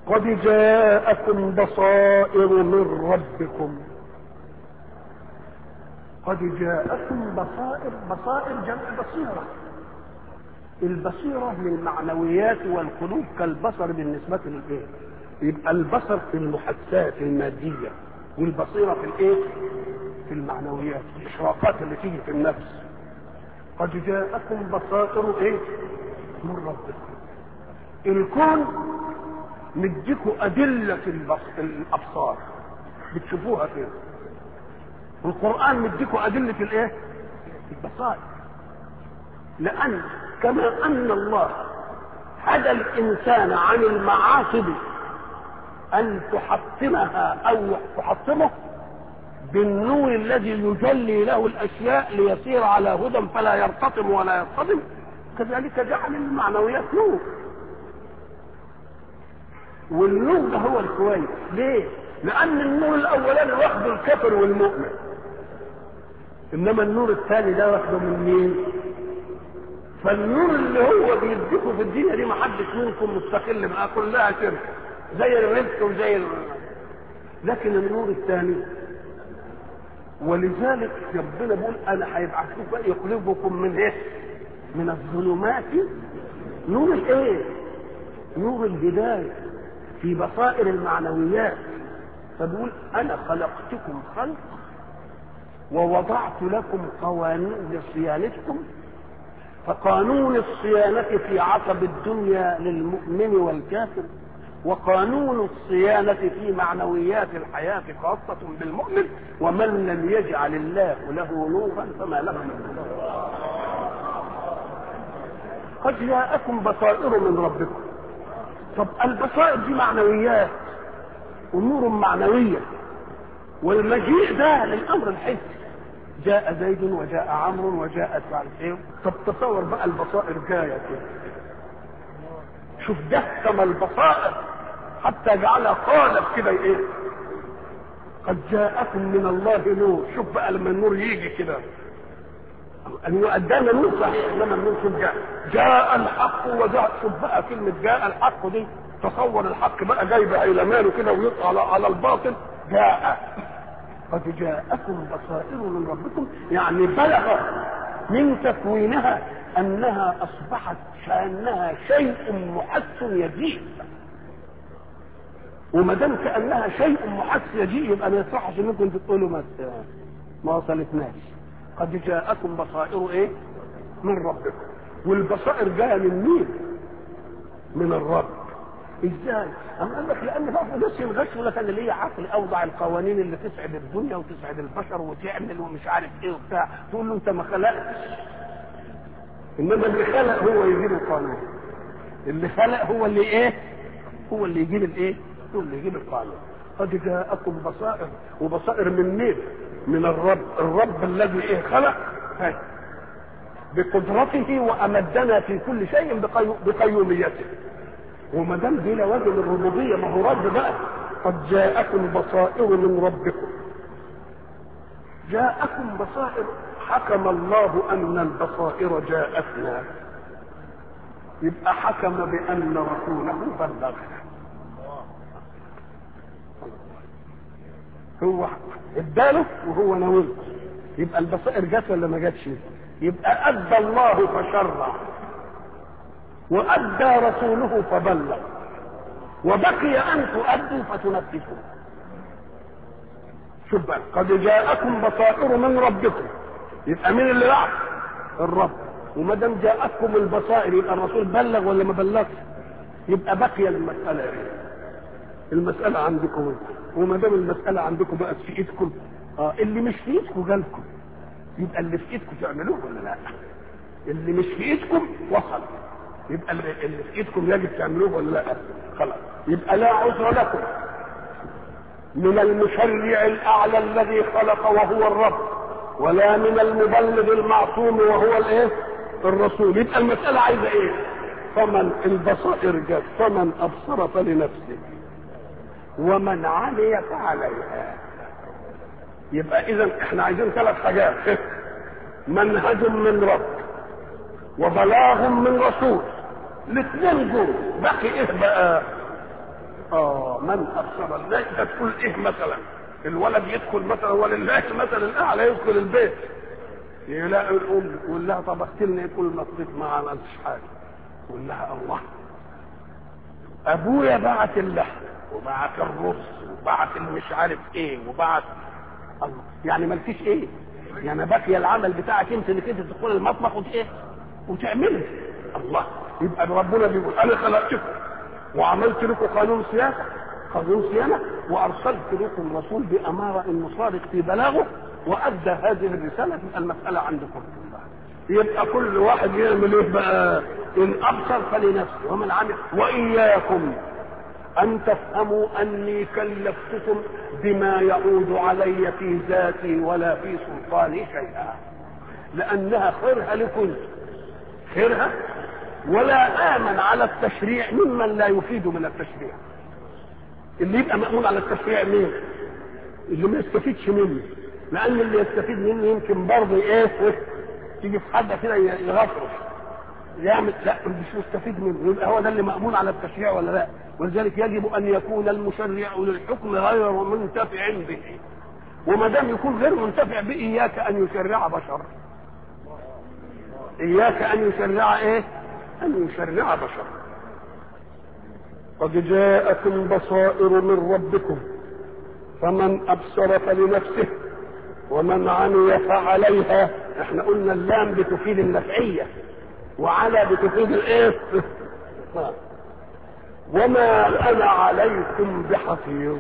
قد جاءكم بصائر من ربكم قد جاءكم بصائر بصائر جمع بصيرة البصيرة من المعنويات والقلوب كالبصر بالنسبة للإيه يبقى البصر في المحسات المادية والبصيرة في الإيه في المعنويات الإشراقات اللي تيجي في النفس قد جاءكم بصائر إيه من ربكم الكون مديكوا أدلة البص... الأبصار بتشوفوها فين القرآن مديكوا أدلة الإيه؟ البصائر لأن كما أن الله هدى الإنسان عن المعاصي أن تحطمها أو تحطمه بالنور الذي يجلي له الأشياء ليسير على هدى فلا يرتطم ولا يصطدم كذلك جعل المعنويات نور والنور ده هو الكويس ليه لان النور الاولاني واخده الكافر والمؤمن انما النور الثاني ده واخده من مين فالنور اللي هو بيديكم في الدنيا دي ما حدش منكم مستقل معاه كلها كده زي الرزق وزي ال... لكن النور الثاني ولذلك ربنا بيقول انا هيبعثكم يقلبكم من ايه من الظلمات نور الايه نور الهدايه في بصائر المعنويات فبيقول انا خلقتكم خلق ووضعت لكم قوانين لصيانتكم فقانون الصيانة في عصب الدنيا للمؤمن والكافر وقانون الصيانة في معنويات الحياة خاصة بالمؤمن ومن لم يجعل الله له نورا فما له من نور قد جاءكم بصائر من ربكم طب البصائر دي معنويات امور معنويه والمجيء ده للامر الحسي جاء زيد وجاء عمرو وجاء مش عارف ايه طب تصور بقى البصائر جايه كده شوف دهكم البصائر حتى جعلها قالب كده ايه قد جاءكم من الله نور شوف بقى لما النور يجي كده أن قدام نور صحيح انما النور شوف جاء جاء الحق وجاء شوف بقى كلمه جاء الحق دي تصور الحق بقى جاي بعلمانه كده ويطلع على, على الباطل جاء قد جاءكم بصائر من ربكم يعني بلغ من تكوينها انها اصبحت كانها شيء محس يجيء وما دام كانها شيء محس يجيء يبقى ما يصحش انكم تقولوا ما ما وصلتناش قد جاءكم بصائر ايه من ربكم والبصائر جايه من مين من الرب ازاي اما قال لك لان بقى ناس الغش ولا كان ليه عقل اوضع القوانين اللي تسعد الدنيا وتسعد البشر وتعمل ومش عارف ايه وبتاع تقول له انت ما خلقتش انما اللي خلق هو يجيب القانون اللي خلق هو اللي ايه هو اللي يجيب الايه هو اللي يجيب القانون قد جاءكم بصائر وبصائر من مين من الرب الرب الذي ايه خلق هاي بقدرته وامدنا في كل شيء بقيو بقيوميته وما دام دي لوازم الربوبيه ما هو رب بقى قد جاءكم بصائر من ربكم جاءكم بصائر حكم الله ان البصائر جاءتنا يبقى حكم بان رسوله بلغ هو اداله وهو ناوله يبقى البصائر جت ولا ما جاتش يبقى ادى الله فشرع وادى رسوله فبلغ وبقي ان تؤدوا فتنفذوا شوف بقى قد جاءكم بصائر من ربكم يبقى مين اللي بعد الرب وما دام جاءتكم البصائر يبقى الرسول بلغ ولا ما بلغش يبقى بقي المساله ايه المساله عندكم انتم وما دام المساله عندكم بقت في ايدكم اه اللي مش في ايدكم جالكم يبقى اللي في ايدكم تعملوه ولا لا اللي مش في ايدكم وصل يبقى اللي في ايدكم يجب تعملوه ولا لا خلاص يبقى لا عذر لكم من المشرع الاعلى الذي خلق وهو الرب ولا من المبلغ المعصوم وهو الايه الرسول يبقى المساله عايزه ايه فمن البصائر جت فمن ابصر فلنفسه ومن عمي فعليها يبقى اذا احنا عايزين ثلاث حاجات منهج من رب وبلاغ من رسول الاثنين دول باقي ايه بقى اه من ابصر لا انت تقول ايه مثلا الولد يدخل مثلا ولله مثلا الاعلى يدخل البيت يلاقي الام يقول لها طب اغسل لي كل مصرف ما عملتش حاجه يقول لها الله ابويا بعت اللحم وبعت الرز وبعت مش عارف ايه وبعت الله يعني مالكيش ايه يعني باقي العمل بتاعك انت انك انت تدخل المطبخ وت ايه وتعمله الله يبقى ربنا بيقول انا خلقتكم وعملت لكم قانون سياسه قانون صيانه وارسلت لكم رسول باماره انه صادق في بلاغه وادى هذه الرساله تبقى المساله عندكم يبقى كل واحد يعمل ايه بقى ان ابصر فلنفسه ومن عمل واياكم ان تفهموا اني كلفتكم بما يعود علي في ذاتي ولا في سلطاني شيئا لانها خيرها لكم خيرها ولا امن على التشريع ممن لا يفيد من التشريع اللي يبقى مامون على التشريع مين اللي ما يستفيدش منه لان اللي يستفيد منه يمكن برضه ايه تيجي في حد كده يغفرش يعمل لا مش مستفيد منه يبقى هو ده اللي مامون على التشريع ولا لا ولذلك يجب ان يكون المشرع للحكم غير منتفع به وما دام يكون غير منتفع به اياك ان يشرع بشر اياك ان يشرع ايه ان يشرع بشر قد جاءكم بصائر من ربكم فمن ابصر فلنفسه ومن عمي فعليها احنا قلنا اللام بتفيد النفعيه وعلى بتفيد الايه وما انا عليكم بحفيظ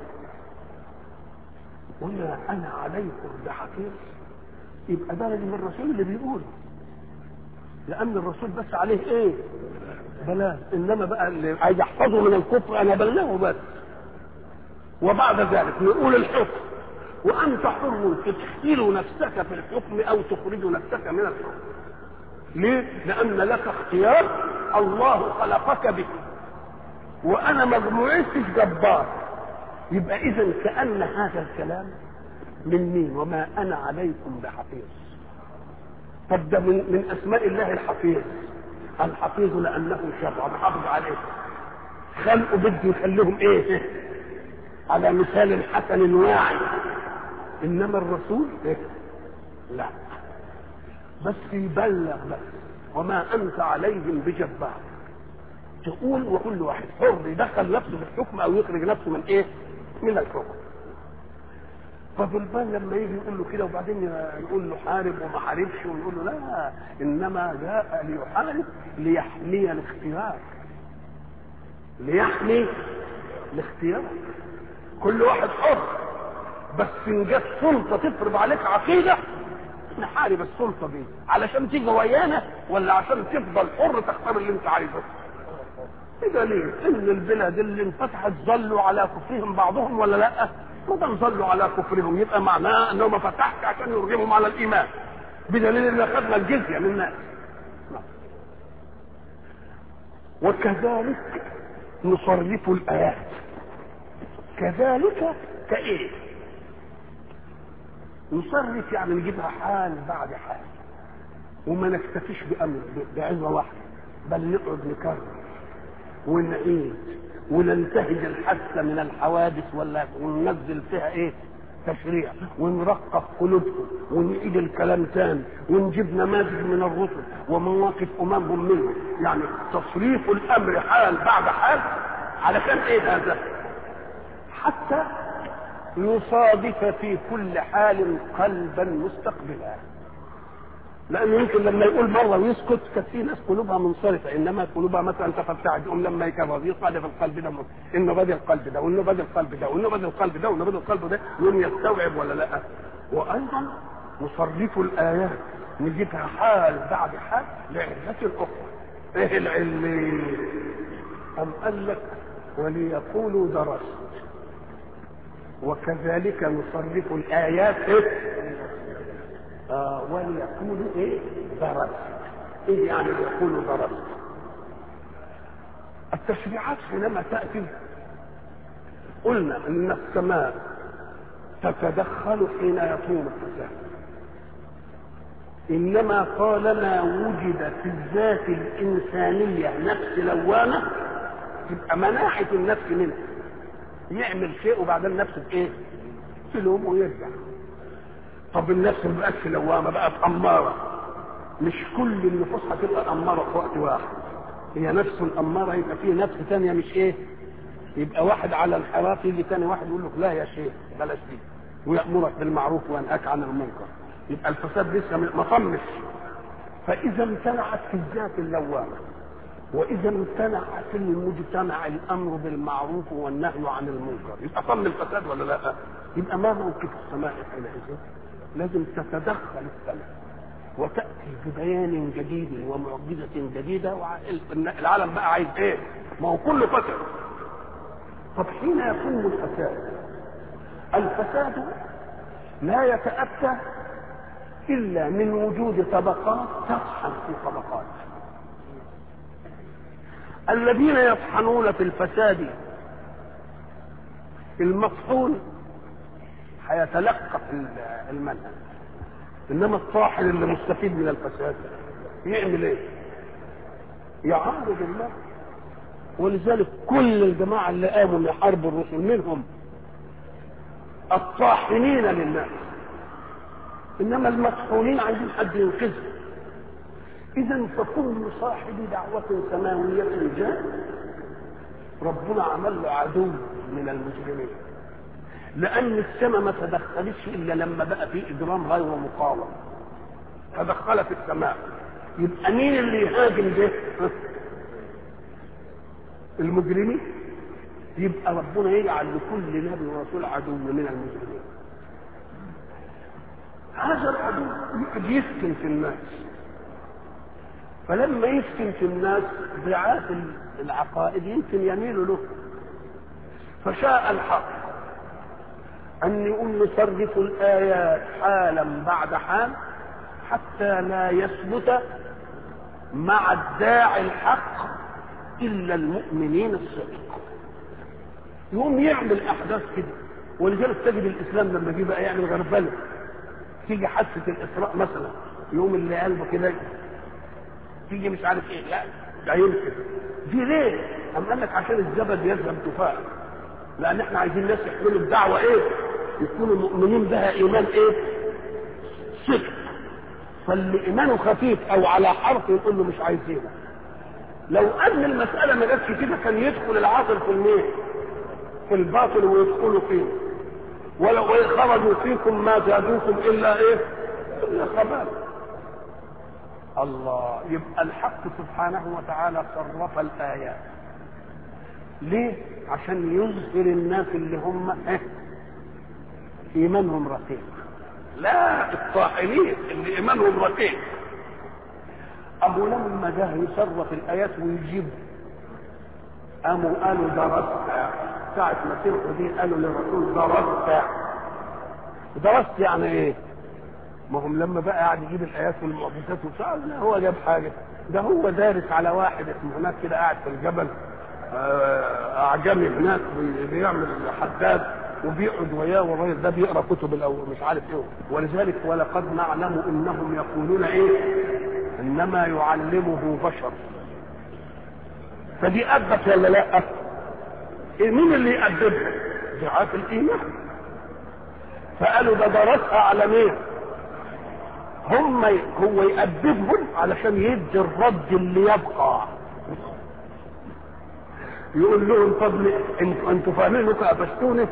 وما انا عليكم بحفيظ يبقى ده لازم الرسول اللي بيقول لان الرسول بس عليه ايه بلاغ انما بقى اللي عايز يحفظه من الكفر انا بلغه بس وبعد ذلك نقول الحكم وانت حر تدخل نفسك في الحكم او تخرج نفسك من الحكم ليه لان لك اختيار الله خلقك به وانا مجموعتش جبار يبقى اذا كان هذا الكلام من مين وما انا عليكم بحفيظ طب ده من, من اسماء الله الحفيظ الحفيظ لانه شرع محافظ عليه خلقه بده يخليهم ايه على مثال حسن واعي انما الرسول إيه؟ لا بس يبلغ بس وما انت عليهم بجبار تقول وكل واحد حر يدخل نفسه في الحكم او يخرج نفسه من ايه من الحكم فبالبال لما يجي يقول له كده وبعدين يقول له حارب وما حاربش ويقول له لا انما جاء ليحارب ليحمي الاختيار ليحمي الاختيار كل واحد حر بس ان جت سلطه تفرض عليك عقيده نحارب السلطه دي علشان تيجي ويانا ولا عشان تفضل حر تختار اللي انت عايزه بدليل ان البلاد اللي انفتحت ظلوا على كفرهم بعضهم ولا لا ما دام ظلوا على كفرهم يبقى معناه انه ما فتحش عشان يرغمهم على الايمان بدليل ان اخذنا الجزيه من الناس وكذلك نصرف الايات كذلك كايه نصرف يعني نجيبها حال بعد حال وما نكتفيش بامر بعظه واحده بل نقعد نكرر ونعيد وننتهج الحادثه من الحوادث ولا وننزل فيها ايه تشريع ونرقق قلوبهم ونعيد الكلام تاني ونجيب نماذج من الرسل ومواقف اممهم منهم يعني تصريف الامر حال بعد حال علشان ايه هذا حتى يصادف في كل حال قلبا مستقبلا لانه يمكن لما يقول مره ويسكت كانت في ناس قلوبها منصرفه انما قلوبها مثلا تفتحت يقوم لما يكرر يصادف القلب ده انه بدي القلب ده وانه بدي القلب ده وانه بدي القلب ده وانه بدي القلب ده يقوم يستوعب ولا لا وايضا نصرف الايات نجيبها حال بعد حال لعلة اخرى ايه العلة ام قال لك وليقولوا درست وكذلك نصرف الايات إيه؟ آه وليقولوا ايه درست ايه يعني يقولوا درست التشريعات حينما تاتي قلنا ان السماء تتدخل حين يقوم الفساد انما طالما وجد في الذات الانسانيه نفس لوامه تبقى مناعه النفس منه يعمل شيء وبعدين نفسه بايه؟ تلوم ويرجع طب النفس ما بقتش لوامه بقت اماره مش كل النفوس هتبقى اماره في وقت واحد هي نفس الاماره يبقى في نفس ثانيه مش ايه؟ يبقى واحد على الحراف يجي ثاني واحد يقول لك لا يا شيخ بلاش دي ويامرك بالمعروف وينهاك عن المنكر يبقى الفساد لسه ما طمش فاذا امتنعت في الذات اللوامه واذا امتنع في المجتمع الامر بالمعروف والنهي عن المنكر يبقى طم الفساد ولا لا؟ يبقى ما موقف السماء حينئذ؟ لازم تتدخل السماء وتاتي ببيان جديد ومعجزه جديده والعالم بقى عايز ايه؟ ما هو كله فسد طب حين يكون الفساد الفساد لا يتاتى الا من وجود طبقات تطحن في طبقات الذين يطحنون في الفساد المطحون هيتلقف المنهج انما الطاحن اللي مستفيد من الفساد يعمل ايه يعارض الله ولذلك كل الجماعه اللي قاموا يحاربوا الرسل منهم الطاحنين للناس انما المطحونين عايزين حد ينقذهم اذا فكل صاحب دعوه سماويه جاء ربنا عمل له عدو من المجرمين لان السماء ما تدخلتش الا لما بقى في اجرام غير مقاوم تدخلت السماء يبقى مين اللي يهاجم ده المجرمين يبقى ربنا يجعل لكل نبي ورسول عدو من المجرمين هذا العدو يسكن في الناس فلما يسكن في الناس ضعاف العقائد يمكن يميلوا له فشاء الحق أن يقول نصرف الآيات حالا بعد حال حتى لا يثبت مع الداعي الحق إلا المؤمنين الصدق يقوم يعمل أحداث كده ولذلك تجد الإسلام لما جه بقى يعمل غربلة تيجي حادثة الإسراء مثلا يوم اللي قلبه كده تيجي مش عارف ايه لا ده يمكن دي ليه؟ أم قال لك عشان الزبد يذهب تفاح لأن احنا عايزين الناس يحملوا الدعوة ايه؟ يكونوا مؤمنين بها إيمان ايه؟ صدق فاللي إيمانه خفيف أو على حرف يقول له مش عايزينه لو أن المسألة ما جاتش كده كان يدخل العاطل في المين؟ في الباطل ويدخلوا فيه ولو إيه خرجوا فيكم ما زادوكم إلا إيه؟ إلا خبال الله يبقى الحق سبحانه وتعالى صرف الآيات ليه؟ عشان يظهر الناس اللي هم إيه؟ إيمانهم رقيق لا الطاحنين اللي إيمانهم رقيق أبو لما جه يصرف الآيات ويجيب قاموا قالوا درست ساعة ما سمعوا دي قالوا للرسول درست درست يعني ايه؟ ما هم لما بقى قاعد يجيب الايات والمعجزات وبتاع لا هو جاب حاجه ده هو دارس على واحد اسمه هناك كده قاعد في الجبل اعجمي هناك بيعمل حداد وبيقعد وياه والراجل ده بيقرا كتب الاول مش عارف ايه ولذلك ولقد نعلم انهم يقولون ايه انما يعلمه بشر فدي أبت ولا لا مين اللي يأدبها ضعاف الإيمان فقالوا ده درسها على مين هم هو يأدبهم علشان يدي الرد اللي يبقى يقول لهم طب انتوا انتوا فاهمين انكم قفشتوني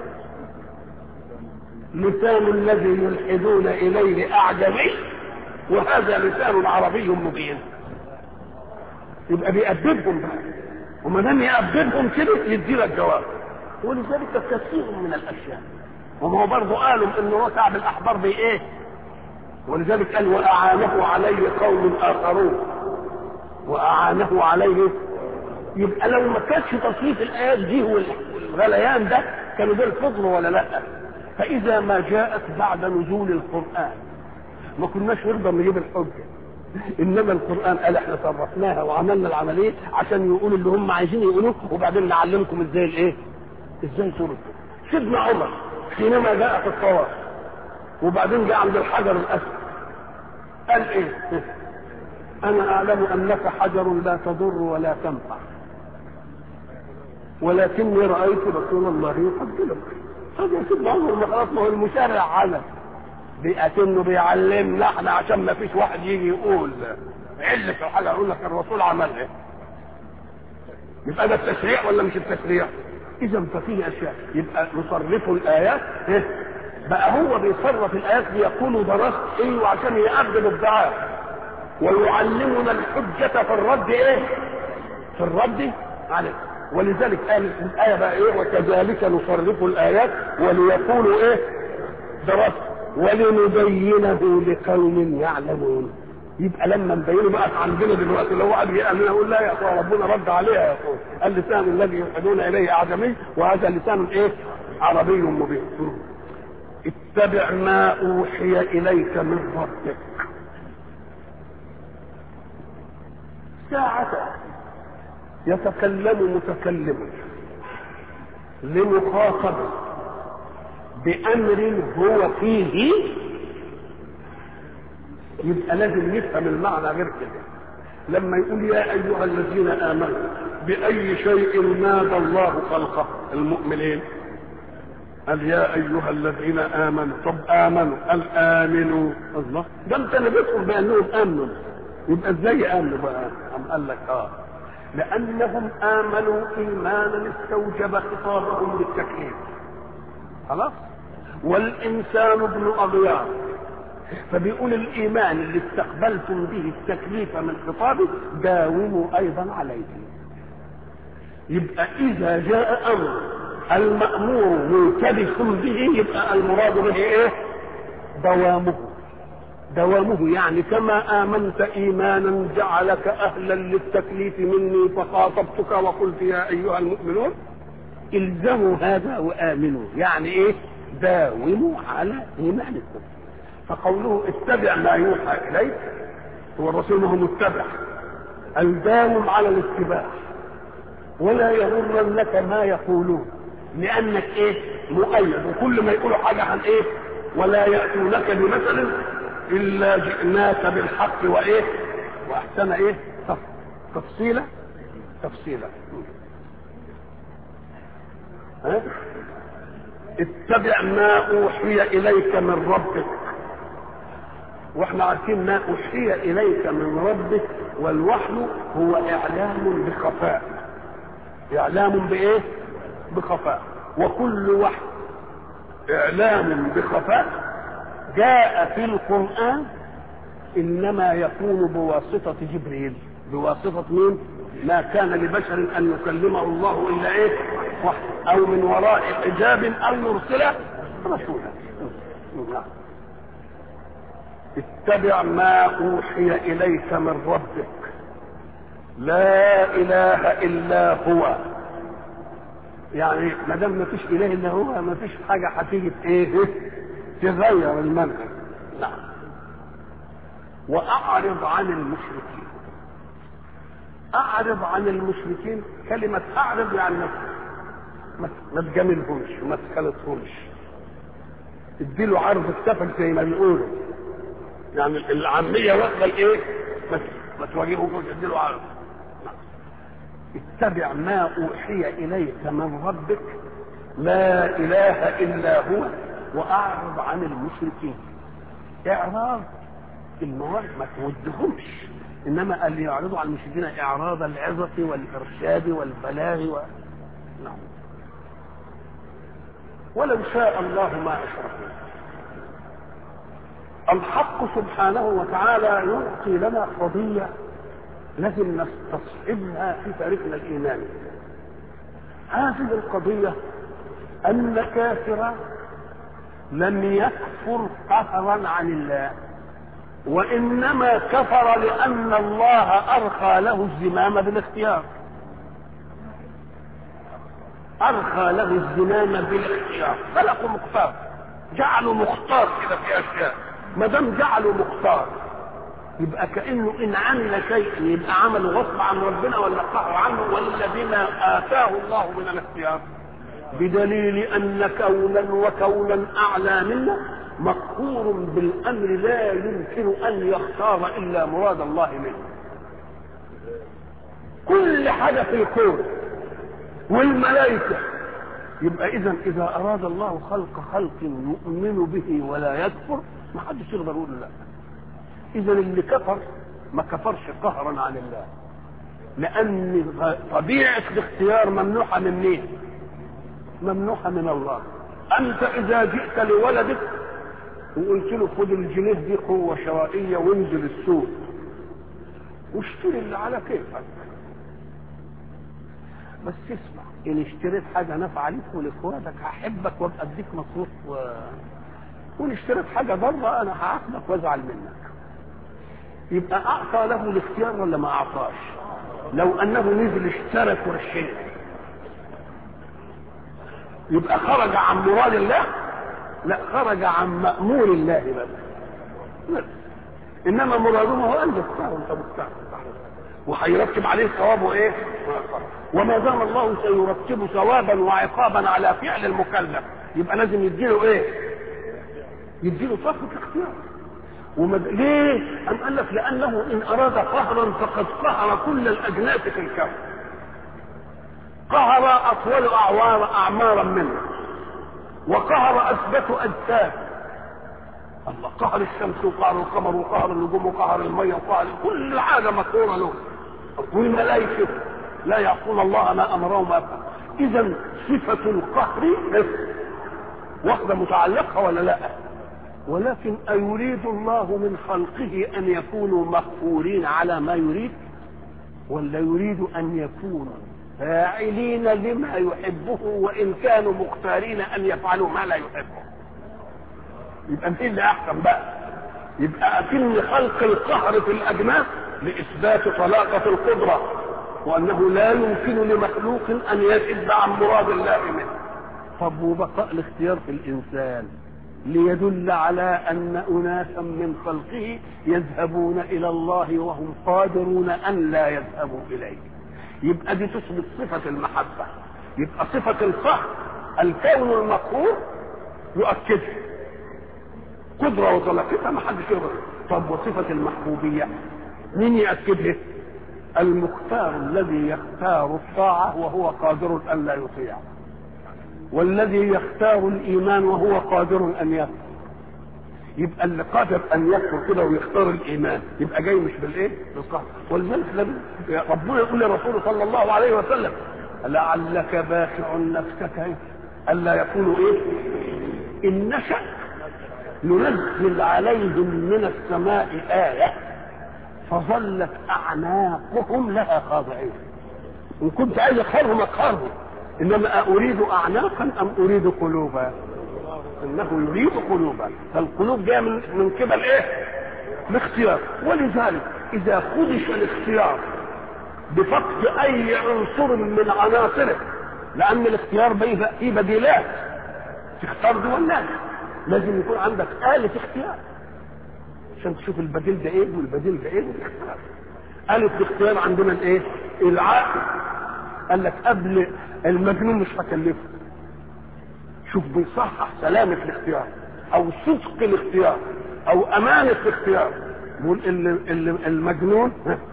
لسان الذي يلحدون اليه اعجمي وهذا لسان عربي مبين يبقى بيأدبهم بقى وما دام يأدبهم كده يدي لك جواب ولذلك كثير من الاشياء وما هو برضه قالوا ان هو كعب الاحبار بايه ولذلك قال واعانه عليه قوم اخرون واعانه عليه يبقى لو ما كانش تصنيف الايات دي والغليان ده كانوا دول فضلوا ولا لا فاذا ما جاءت بعد نزول القران ما كناش نرضى نجيب الحجه انما القران قال احنا صرفناها وعملنا العمليه عشان يقولوا اللي هم عايزين يقولوه وبعدين نعلمكم ازاي الايه ازاي تردوا سيدنا عمر حينما جاء في الطواف وبعدين جاء عند الحجر الاسود قال ايه انا اعلم انك حجر لا تضر ولا تنفع ولكني رايت رسول الله يقبلك طب يا سيدنا عمر ما خلاص ما هو المشرع على بيأتنه بيعلمنا احنا عشان ما فيش واحد يجي يقول علة في الحاجه يقول لك الرسول عمل ايه يبقى ده التشريع ولا مش التشريع اذا ففيه اشياء يبقى نصرف الايات إيه؟ بقى هو بيصرف الايات ليقول درست ايه وعشان يقدم الدعاء ويعلمنا الحجة في الرد ايه في الرد عليه ولذلك قال الآية بقى ايه وكذلك نصرف الآيات وليقولوا ايه درست ولنبينه لقوم يعلمون يبقى لما نبينه بقى عندنا دلوقتي اللي هو قاعد يأمن يقول لا يا اخوان ربنا رد عليها يا اخوان اللسان الذي يلحدون اليه اعجمي وهذا لسان ايه عربي مبين اتبع ما اوحي اليك من ربك ساعة يتكلم متكلم لمخاطب بأمر هو فيه يبقى لازم نفهم المعنى غير كده لما يقول يا أيها الذين آمنوا بأي شيء نادى الله خلقه المؤمنين قال يا أيها الذين آمنوا طب آمنوا قال آمنوا الله ده انت نبيتهم بأنهم آمنوا يبقى ازاي آمنوا بقى أم قال لك آه لأنهم آمنوا إيمانا استوجب خطابهم بالتكليف خلاص والإنسان ابن أغيار فبيقول الإيمان اللي استقبلتم به التكليف من خطابه داوموا أيضا عليه يبقى إذا جاء أمر المأمور ملتبس به يبقى المراد به إيه؟ دوامه دوامه يعني كما آمنت إيمانا جعلك أهلا للتكليف مني فخاطبتك وقلت يا أيها المؤمنون الزموا هذا وآمنوا يعني إيه داوموا على إيمانكم فقوله اتبع ما يوحى إليك هو الرسول ما هو متبع الداوم على الاتباع ولا يغرنك ما يقولون لأنك إيه مؤيد وكل ما يقولوا حاجة عن إيه ولا يأتونك بمثل الا جئناك بالحق وايه واحسن ايه تفصيلا تفصيلا ها اتبع ما اوحي اليك من ربك واحنا عارفين ما اوحي اليك من ربك والوحي هو اعلام بخفاء اعلام بايه بخفاء وكل وحي اعلام بخفاء جاء في القرآن إنما يكون بواسطة جبريل بواسطة مين؟ ما كان لبشر أن يكلمه الله إلا إيه؟ وحي أو من وراء حجاب أو يرسل رسولا اتبع ما أوحي إليك من ربك لا إله إلا هو يعني ما دام ما فيش إله إلا هو ما فيش حاجة هتيجي إيه؟ تغير المنهج نعم واعرض عن المشركين اعرض عن المشركين كلمة اعرض يعني ما ما تجاملهمش وما تخالطهمش اديله عرض السفل زي ما بيقولوا يعني العامية واخدة الايه؟ ما ما تواجهوش اديله عرض اتبع ما اوحي اليك من ربك لا اله الا هو واعرض عن المشركين اعراض المواد ما تودهمش انما اللي يعرضوا عن المشركين اعراض العظه والارشاد والبلاغ و... نعم ولو شاء الله ما اشركوا الحق سبحانه وتعالى يعطي لنا قضيه لازم نستصحبها في تاريخنا الايماني هذه القضيه ان كافرا لم يكفر قهرا عن الله وانما كفر لان الله ارخى له الزمام بالاختيار ارخى له الزمام بالاختيار خلقوا مختار جعلوا مختار كده في اشياء ما دام جعلوا مختار يبقى كانه ان عمل شيئا يبقى عمله غصب عن ربنا ولا قهر عنه ولا بما اتاه الله من الاختيار بدليل ان كونا وكونا اعلى منا مقهور بالامر لا يمكن ان يختار الا مراد الله منه كل حاجه في الكون والملائكة يبقى إذا إذا أراد الله خلق خلق يؤمن به ولا يكفر ما حدش يقدر يقول لا إذا اللي كفر ما كفرش قهرا عن الله لأن طبيعة الاختيار ممنوحة من مين؟ ممنوحة من الله أنت إذا جئت لولدك وقلت له خد الجنيه دي قوة شرائية وانزل السوق واشتري اللي على كيفك بس اسمع ان اشتريت حاجة نافعة ليك ولاخواتك هحبك وابقى اديك مصروف و... وان اشتريت حاجة ضرة انا هعاقبك وازعل منك يبقى اعطى له الاختيار ولا ما اعطاش لو انه نزل اشترك ورشيت يبقى خرج عن مراد الله لا خرج عن مأمور الله بس بس انما مراده هو انت تختار انت مختار وهيرتب عليه ثواب وايه وما دام الله سيرتب ثوابا وعقابا على فعل المكلف يبقى لازم يديله ايه يديله طاقه الاختيار ومد... ليه؟ أم قال لك لأنه إن أراد قهرا فقد قهر كل الأجناس في الكون. قهر أطول أعوار أعمارا منه. وقهر أثبت أجساد. الله قهر الشمس وقهر القمر وقهر النجوم وقهر المية وقهر كل حاجة مقهورة له. والملائكة لا يعصون الله ما أمرهم أبدا. إذا صفة القهر واحدة متعلقة ولا لا؟ ولكن أيريد الله من خلقه أن يكونوا مغفورين على ما يريد ولا يريد أن يكونوا فاعلين لما يحبه وإن كانوا مختارين أن يفعلوا ما لا يحبه يبقى مين اللي أحسن بقى يبقى أكن خلق القهر في الأجناس لإثبات طلاقة القدرة وأنه لا يمكن لمخلوق أن يشد عن مراد الله منه طب وبقاء الاختيار في الإنسان ليدل على ان اناسا من خلقه يذهبون الى الله وهم قادرون ان لا يذهبوا اليه يبقى دي تثبت صفه المحبه يبقى صفه القهر الكون المقهور يؤكدها قدره وطلاقتها ما حدش يقدر طب وصفه المحبوبيه مين ياكدها المختار الذي يختار الطاعه وهو قادر ان لا يطيع والذي يختار الايمان وهو قادر ان يكفر يبقى اللي قادر ان يكفر كده ويختار الايمان يبقى جاي مش بالايه؟ بالقهر ولذلك ربنا يقول لرسوله صلى الله عليه وسلم لعلك باخع نفسك الا يكونوا ايه؟ ان نشا ننزل عليهم من السماء ايه فظلت اعناقهم لها خاضعين ان كنت عايز اقهرهم اقهرهم انما اريد اعناقا ام اريد قلوبا انه يريد قلوبا فالقلوب جايه من من قبل ايه الاختيار ولذلك اذا خدش الاختيار بفقد اي عنصر من عناصره لان الاختيار فيه بديلات تختار دي ولا لازم يكون عندك آلة اختيار عشان تشوف البديل ده ايه والبديل ده ايه والاختيار آلة الاختيار عندنا الايه العقل قال لك قبل المجنون مش هكلفه شوف بيصحح سلامة الاختيار او صدق الاختيار او امانة الاختيار بيقول المجنون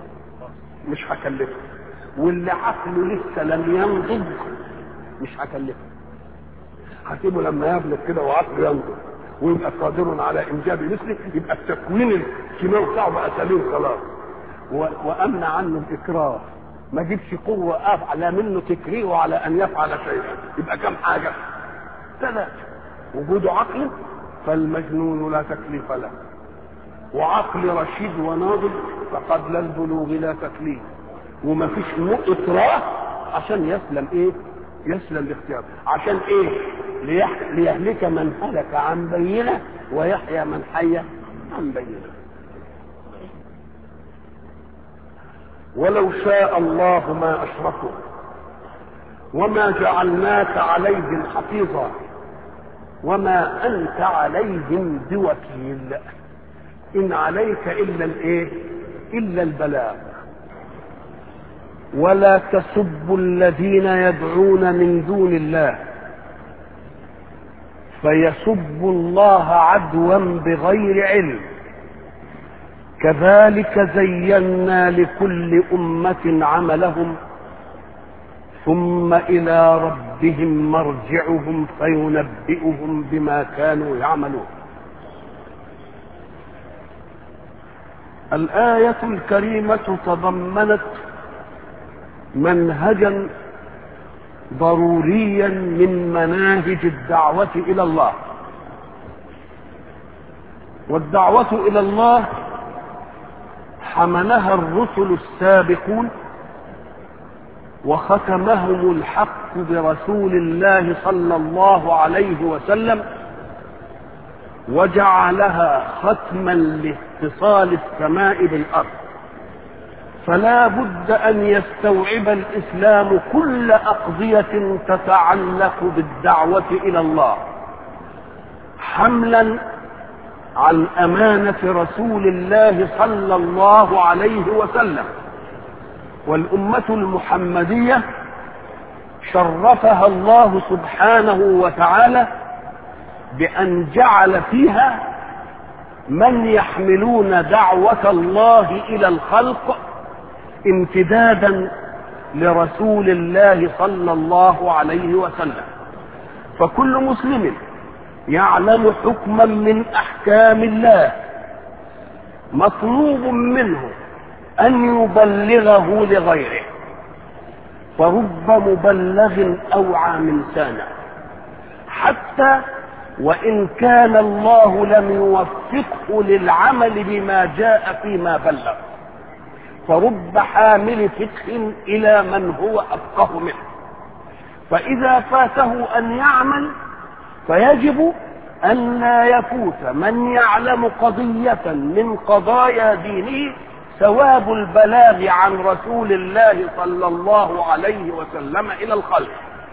مش هكلفه واللي عقله لسه لم ينضج مش هكلفه هسيبه لما يبلغ كده وعقله ينضج ويبقى قادر على انجاب مثله يبقى التكوين الكيماوي بتاعه بقى سليم خلاص وامنع عنه الاكراه ما جيبش قوة أعلى منه تكريه على أن يفعل شيئا يبقى كم حاجة ثلاثة وجود عقل فالمجنون لا تكليف له وعقل رشيد وناضج فقبل البلوغ لا تكليف وما فيش إكراه عشان يسلم إيه يسلم الاختيار عشان إيه ليح... ليهلك من هلك عن بينه ويحيى من حي عن بينه ولو شاء الله ما اشركوا وما جعلناك عليهم حفيظا وما انت عليهم بوكيل ان عليك الا الايه الا البلاغ ولا تسبوا الذين يدعون من دون الله فيسبوا الله عدوا بغير علم كذلك زينا لكل أمة عملهم ثم إلى ربهم مرجعهم فينبئهم بما كانوا يعملون الآية الكريمة تضمنت منهجا ضروريا من مناهج الدعوة إلى الله والدعوة إلى الله حملها الرسل السابقون وختمهم الحق برسول الله صلى الله عليه وسلم وجعلها ختما لاتصال السماء بالارض فلا بد ان يستوعب الاسلام كل اقضيه تتعلق بالدعوه الى الله حملا عن امانه رسول الله صلى الله عليه وسلم والامه المحمديه شرفها الله سبحانه وتعالى بان جعل فيها من يحملون دعوه الله الى الخلق امتدادا لرسول الله صلى الله عليه وسلم فكل مسلم يعلم حكما من احكام الله مطلوب منه ان يبلغه لغيره فرب مبلغ اوعى من سانه حتى وان كان الله لم يوفقه للعمل بما جاء فيما بلغ فرب حامل فقه الى من هو افقه منه فاذا فاته ان يعمل فيجب ان لا يفوت من يعلم قضيه من قضايا دينه ثواب البلاغ عن رسول الله صلى الله عليه وسلم الى الخلق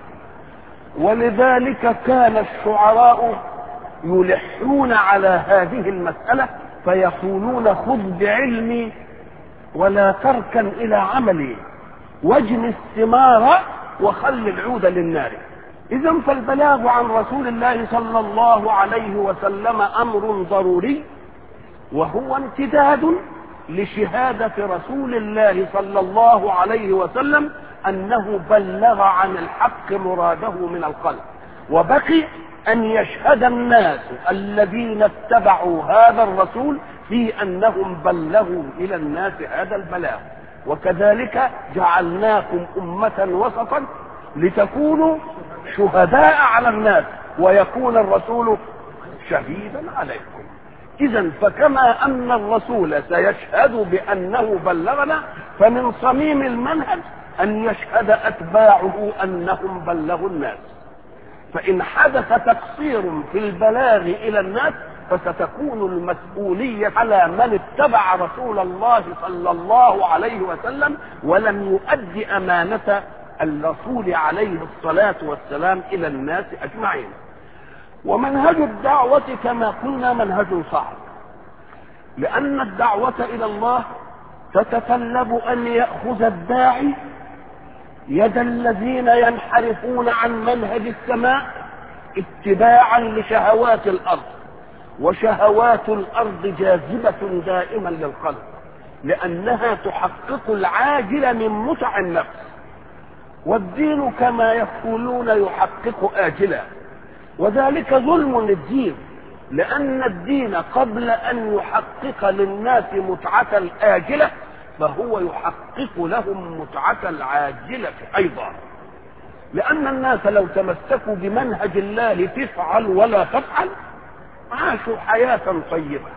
ولذلك كان الشعراء يلحون على هذه المسألة فيقولون خذ بعلمي ولا تركن إلى عملي واجن الثمار وخل العود للنار إذا فالبلاغ عن رسول الله صلى الله عليه وسلم أمر ضروري وهو امتداد لشهادة رسول الله صلى الله عليه وسلم أنه بلغ عن الحق مراده من الخلق وبقي أن يشهد الناس الذين اتبعوا هذا الرسول في أنهم بلغوا إلى الناس هذا البلاغ وكذلك جعلناكم أمة وسطا لتكونوا شهداء على الناس ويكون الرسول شهيدا عليكم إذا فكما أن الرسول سيشهد بأنه بلغنا فمن صميم المنهج أن يشهد أتباعه أنهم بلغوا الناس فإن حدث تقصير في البلاغ إلى الناس فستكون المسؤولية على من اتبع رسول الله صلى الله عليه وسلم ولم يؤدي أمانة الرسول عليه الصلاة والسلام إلى الناس أجمعين ومنهج الدعوة كما قلنا منهج صعب لأن الدعوة إلى الله تتطلب أن يأخذ الداعي يد الذين ينحرفون عن منهج السماء اتباعا لشهوات الارض وشهوات الارض جاذبه دائما للقلب لانها تحقق العاجل من متع النفس والدين كما يقولون يحقق اجلا وذلك ظلم للدين لان الدين قبل ان يحقق للناس متعه الاجله فهو يحقق لهم متعة العاجلة أيضا لأن الناس لو تمسكوا بمنهج الله تفعل ولا تفعل عاشوا حياة طيبة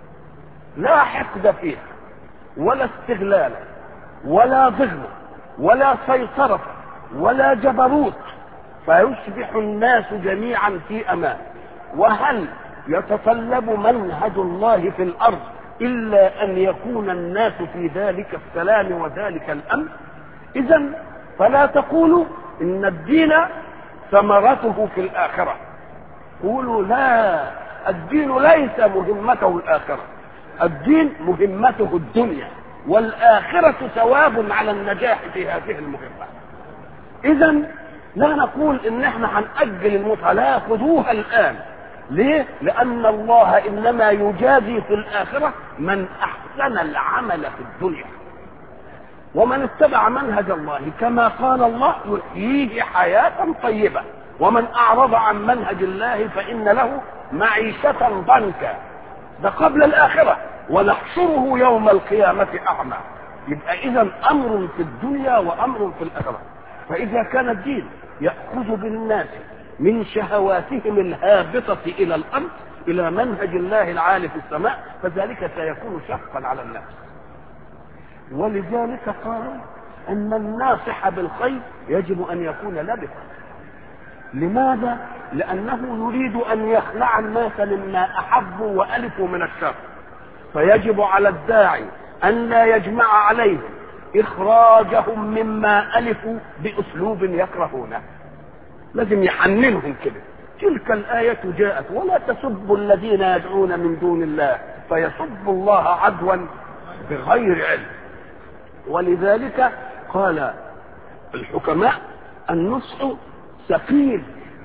لا حقد فيها ولا استغلال ولا ضغن ولا سيطرة ولا جبروت فيصبح الناس جميعا في أمان وهل يتطلب منهج الله في الأرض إلا أن يكون الناس في ذلك السلام وذلك الأمن إذا فلا تقولوا إن الدين ثمرته في الآخرة قولوا لا الدين ليس مهمته الآخرة الدين مهمته الدنيا والآخرة ثواب على النجاح في هذه المهمة إذا لا نقول إن احنا هنأجل المتعة لا خذوها الآن ليه؟ لأن الله إنما يجازي في الآخرة من أحسن العمل في الدنيا. ومن اتبع منهج الله كما قال الله يحييه حياة طيبة ومن أعرض عن منهج الله فإن له معيشة ضنكا ده قبل الآخرة ونحشره يوم القيامة أعمى يبقى إذا أمر في الدنيا وأمر في الآخرة فإذا كان الدين يأخذ بالناس من شهواتهم الهابطة إلى الأرض إلى منهج الله العالي في السماء فذلك سيكون شقا على النفس ولذلك قالوا أن الناصح بالخير يجب أن يكون لبثا لماذا؟ لأنه يريد أن يخلع الناس مما أحبوا وألفوا من الشر فيجب على الداعي أن لا يجمع عليهم إخراجهم مما ألفوا بأسلوب يكرهونه لازم يحننهم كده تلك الآية جاءت ولا تسبوا الذين يدعون من دون الله فيسبوا الله عدوا بغير علم ولذلك قال الحكماء النصح ثقيل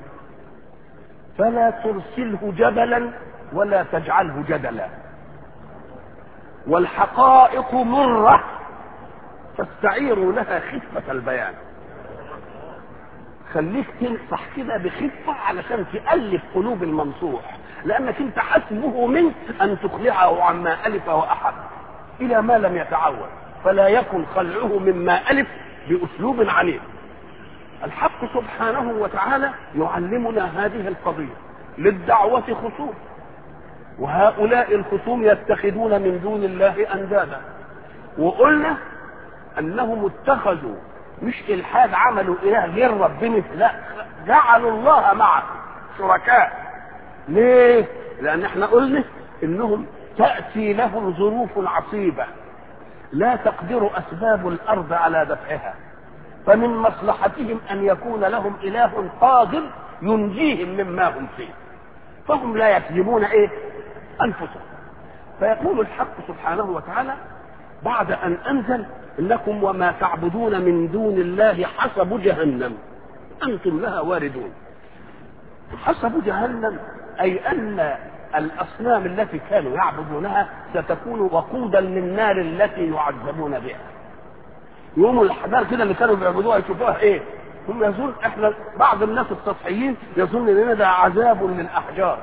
فلا ترسله جبلا ولا تجعله جدلا والحقائق مرة فاستعيروا لها خفة البيان خليك تنصح كده بخفة علشان تألف قلوب المنصوح لأنك أنت حسبه منك أن تخلعه عما ألف وأحب إلى ما لم يتعود فلا يكن خلعه مما ألف بأسلوب عنيف الحق سبحانه وتعالى يعلمنا هذه القضية للدعوة خصوم وهؤلاء الخصوم يتخذون من دون الله أندادا وقلنا أنهم اتخذوا مش إلحاد عملوا إله غير ربنا لا جعلوا الله معه شركاء ليه؟ لأن احنا قلنا إنهم تأتي لهم ظروف عصيبة لا تقدر أسباب الأرض على دفعها فمن مصلحتهم أن يكون لهم إله قادر ينجيهم مما هم فيه فهم لا يكذبون إيه أنفسهم فيقول الحق سبحانه وتعالى بعد أن أنزل لكم وما تعبدون من دون الله حسب جهنم أنتم لها واردون حسب جهنم أي أن الأصنام التي كانوا يعبدونها ستكون وقودا للنار التي يعذبون بها يوم الاحبار كده اللي كانوا بيعبدوها يشوفوها ايه هم يظن احنا بعض الناس السطحيين يظن ان ده عذاب للاحجار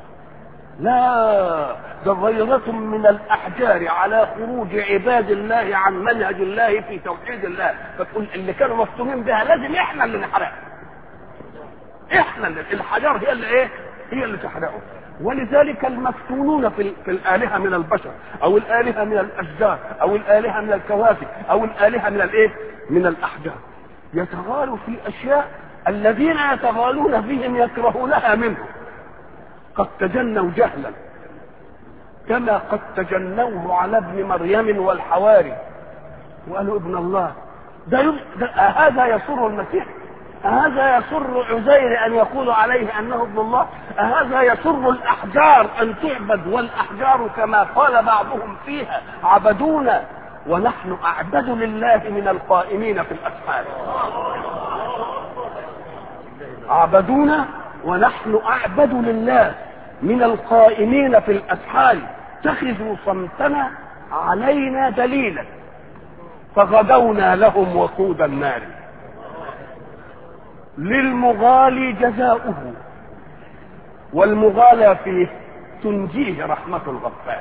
لا ده غيرة من الأحجار على خروج عباد الله عن منهج الله في توحيد الله فتقول اللي كانوا مفتونين بها لازم احنا اللي نحرقها احنا اللي الحجار هي اللي ايه هي اللي تحرقه ولذلك المفتونون في, في الآلهة من البشر أو الآلهة من الأشجار أو الآلهة من الكواكب أو الآلهة من الإيه؟ من الأحجار يتغالوا في أشياء الذين يتغالون فيهم يكرهونها منهم قد تجنوا جهلا كما قد تجنوه على ابن مريم والحواري وقالوا ابن الله ده, يب... ده هذا يسر المسيح أهذا يسر عزير أن يقول عليه أنه ابن الله أهذا يسر الأحجار أن تعبد والأحجار كما قال بعضهم فيها عبدونا ونحن أعبد لله من القائمين في الأسحار عبدونا ونحن أعبد لله من القائمين في الأسحار اتخذوا صمتنا علينا دليلا فغدونا لهم وقود النار للمغالي جزاؤه والمغالى فيه تنجيه رحمة الغفار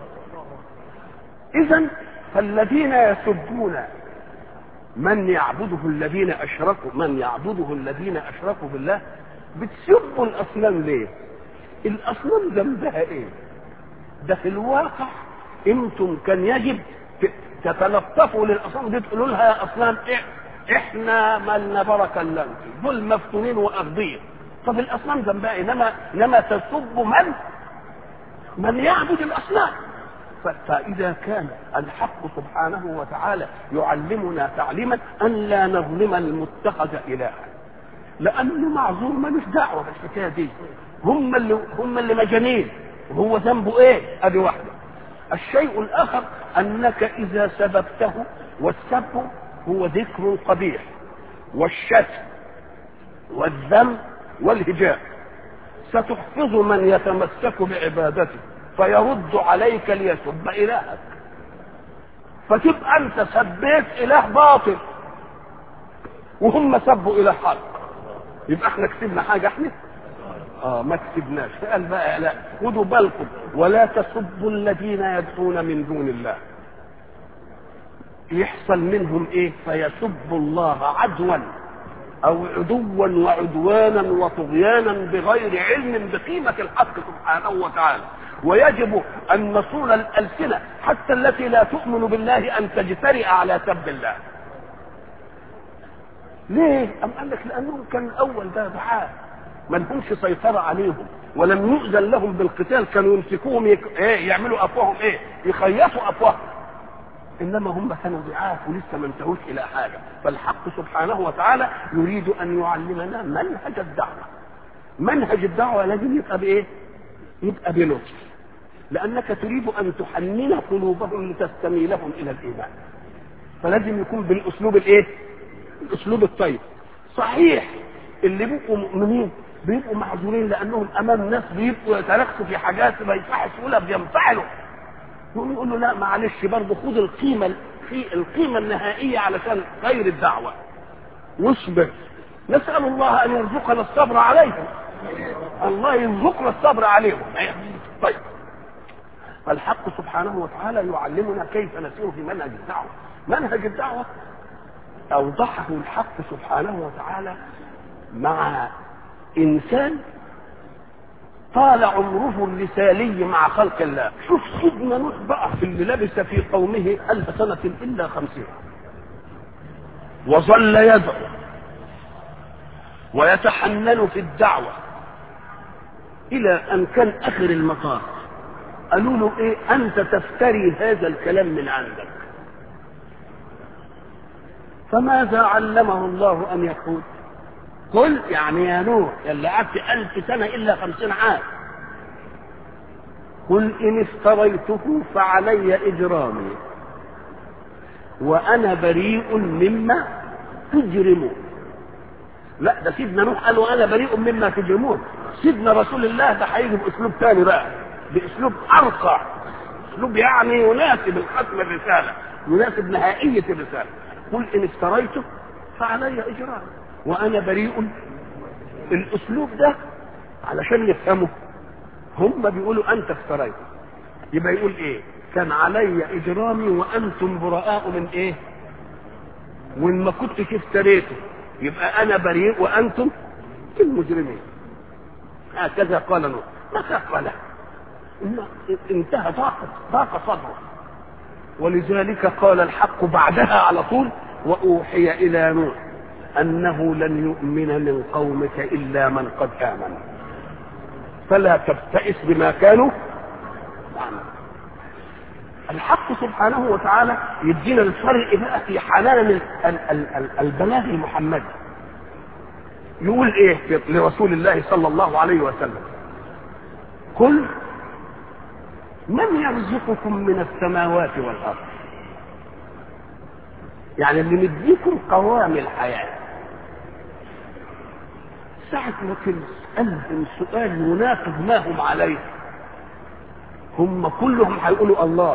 إذا فالذين يسبون من يعبده الذين أشركوا من يعبده الذين أشركوا بالله بتسبوا الأصنام ليه؟ الأصنام ذنبها إيه؟ ده في الواقع انتم كان يجب تتلطفوا للأصنام دي تقولوا لها يا أصنام إيه؟ احنا مالنا بركه الا دول مفتونين واغبياء طب الاصنام ذنبها انما انما تسب من من يعبد الاصنام فاذا كان الحق سبحانه وتعالى يعلمنا تعليما ان لا نظلم المتخذ الها لانه معذور ملوش دعوه بالحكايه دي هم اللي هم اللي مجانين وهو ذنبه ايه ادي واحده الشيء الاخر انك اذا سببته والسب هو ذكر قبيح والشتم والذم والهجاء ستحفظ من يتمسك بعبادته فيرد عليك ليسب إلهك فتبقى انت سبيت اله باطل وهم سبوا اله حق يبقى احنا كسبنا حاجه احنا اه ما كسبناش فقال بقى لا خدوا بالكم ولا تسبوا الذين يدعون من دون الله يحصل منهم ايه فيسبوا الله عدوا او عدوا وعدوانا وطغيانا بغير علم بقيمة الحق سبحانه وتعالى ويجب ان نصون الالسنة حتى التي لا تؤمن بالله ان تجترئ على سب الله ليه ام قال لك لانهم كان الاول ده دعاء ما لهمش سيطرة عليهم ولم يؤذن لهم بالقتال كانوا يمسكوهم يك... ايه يعملوا افواههم ايه يخيطوا افواههم انما هم كانوا ضعاف ولسه ما انتهوش الى حاجه فالحق سبحانه وتعالى يريد ان يعلمنا منهج الدعوه منهج الدعوه لازم يبقى بايه يبقى بلطف لانك تريد ان تحنن قلوبهم لتستميلهم الى الايمان فلازم يكون بالاسلوب الايه الاسلوب الطيب صحيح اللي بيبقوا مؤمنين بيبقوا معذورين لانهم امام ناس بيبقوا يتركزوا في حاجات ما يصحش ولا بينفعلوا يقوم يقول له لا معلش برضه خد القيمه في القيمه النهائيه علشان غير الدعوه واصبر نسال الله ان يرزقنا الصبر عليهم الله يرزقنا الصبر عليهم طيب فالحق سبحانه وتعالى يعلمنا كيف نسير في منهج الدعوه منهج الدعوه اوضحه الحق سبحانه وتعالى مع انسان طال عمره الرسالي مع خلق الله شوف سيدنا نوح بقى اللي لبث في قومه ألف سنة إلا خمسين وظل يدعو ويتحنن في الدعوة إلى أن كان آخر المطاف قالوا له إيه أنت تفتري هذا الكلام من عندك فماذا علمه الله أن يقول قل يعني يا نوح اللي قعدت ألف سنة إلا خمسين عام قل إن افتريته فعلي إجرامي وأنا بريء مما تجرمون لا ده سيدنا نوح قال وأنا بريء مما تجرمون سيدنا رسول الله ده هيجي بأسلوب تاني بقى بأسلوب أرقى أسلوب يعني يناسب الختم الرسالة يناسب نهائية الرسالة قل إن افتريته فعلي إجرامي وانا بريء الاسلوب ده علشان يفهموا هم بيقولوا انت افتريت يبقى يقول ايه كان علي اجرامي وانتم براء من ايه وان ما كنتش افتريته يبقى انا بريء وانتم المجرمين هكذا قال نوح ما خاف له انتهى ضاق ضاق صدره ولذلك قال الحق بعدها على طول واوحي الى نوح انه لن يؤمن من قومك الا من قد امن فلا تبتئس بما كانوا يعملون الحق سبحانه وتعالى يدينا الفرق بقى في حنان البلاغ المحمدي يقول ايه لرسول الله صلى الله عليه وسلم قل من يرزقكم من السماوات والارض يعني اللي مديكم قوام الحياه ساعة ما تسألهم سؤال يناقض ما هم عليه هم كلهم هيقولوا الله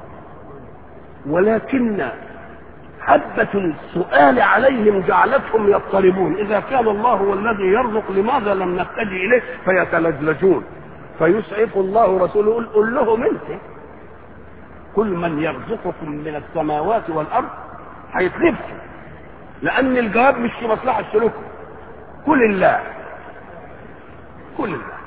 ولكن حبة السؤال عليهم جعلتهم يضطربون إذا كان الله هو الذي يرزق لماذا لم نتجه إليه فيتلجلجون فيسعف الله رسوله يقول قل لهم أنت كل من يرزقكم من السماوات والأرض هيتلبسوا لأن الجواب مش في مصلحة سلوكهم كل الله كل الله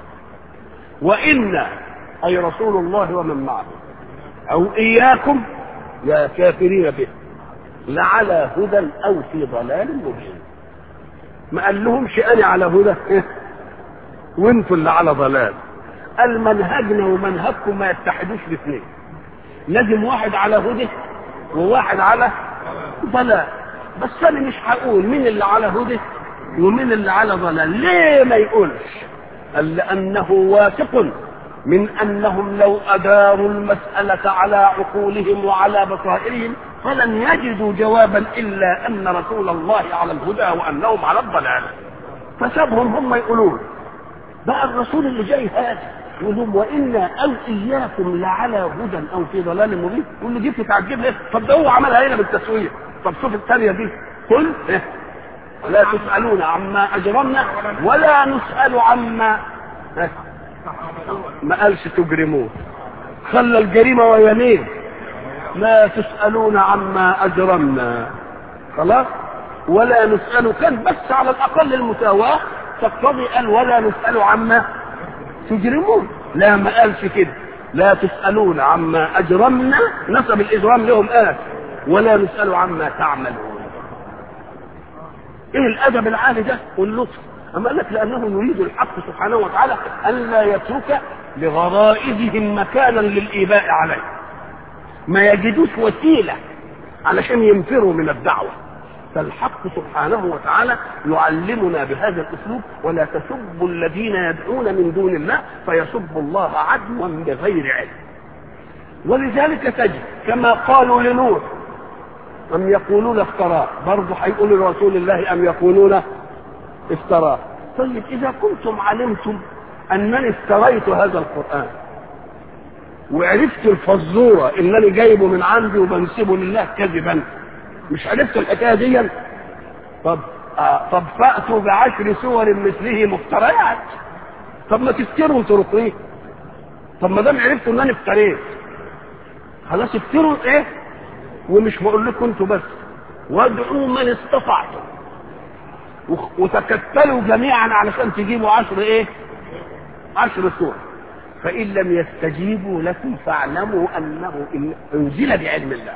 وإن أي رسول الله ومن معه أو إياكم يا كافرين به لعلى هدى أو في ضلال مبين ما قال لهمش أنا على هدى وانتوا اللي على ضلال قال منهجنا ومنهجكم ما يتحدوش الاثنين لازم واحد على هدى وواحد على ضلال بس انا مش هقول مين اللي على هدى ومين اللي على ضلال ليه ما يقولش قال لانه واثق من انهم لو اداروا المساله على عقولهم وعلى بصائرهم فلن يجدوا جوابا الا ان رسول الله على الهدى وانهم على الضلال فسابهم هم يقولون بقى الرسول اللي جاي هذا يقول لهم وانا او اياكم لعلى هدى او في ضلال مبين يقول له دي بتتعجب ليه؟ طب ده هو عملها هنا بالتسويه طب شوف الثانيه دي قل إيه؟ لا تسالون عما اجرمنا ولا نسال عما إيه؟ ما قالش تجرمون خلى الجريمه ويمين لا تسالون عما اجرمنا خلاص ولا نسال كان بس على الاقل المساواه تقتضي قال ولا نسال عما تجرمون لا ما قالش كده لا تسألون عما أجرمنا نسب الإجرام لهم آه ولا نسأل عما تعملون إيه الأدب العالي ده واللطف أما قال لك لأنه يريد الحق سبحانه وتعالى ألا يترك لغرائزهم مكانا للإيباء عليه ما يجدوش وسيلة علشان ينفروا من الدعوة فالحق سبحانه وتعالى يعلمنا بهذا الاسلوب ولا تسبوا الذين يدعون من دون الله فيسبوا الله عدوا بغير علم ولذلك تجد كما قالوا لنوح أم يقولون افتراه برضه هيقولوا لرسول الله أم يقولون افتراه طيب إذا كنتم علمتم أنني افتريت هذا القرآن وعرفت الفزورة إنني جايبه من عندي وبنسبه لله كذبا مش عرفت الحكايه دي طب آه طب فاتوا بعشر سور مثله مفتريات طب ما تفتروا وترقيه طب ما دام عرفتوا ان انا افتريت خلاص افتروا ايه ومش بقول لكم انتوا بس وادعوا من استطعتم وتكتلوا جميعا علشان تجيبوا عشر ايه عشر سور فان لم يستجيبوا لكم فاعلموا انه انزل بعلم الله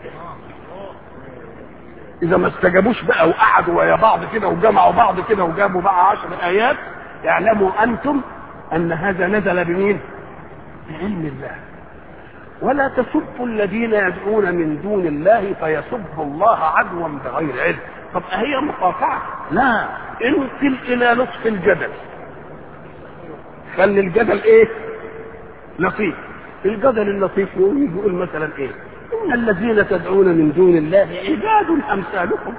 اذا ما استجابوش بقى وقعدوا ويا بعض كده وجمعوا بعض كده وجابوا بقى عشر ايات اعلموا انتم ان هذا نزل بمين بعلم الله ولا تسبوا الذين يدعون من دون الله فيسبوا الله عدوا بغير علم طب هي مقاطعة لا انقل الى لطف الجدل خلي الجدل ايه لطيف الجدل اللطيف يقول يقول مثلا ايه إن الذين تدعون من دون الله عباد أمثالكم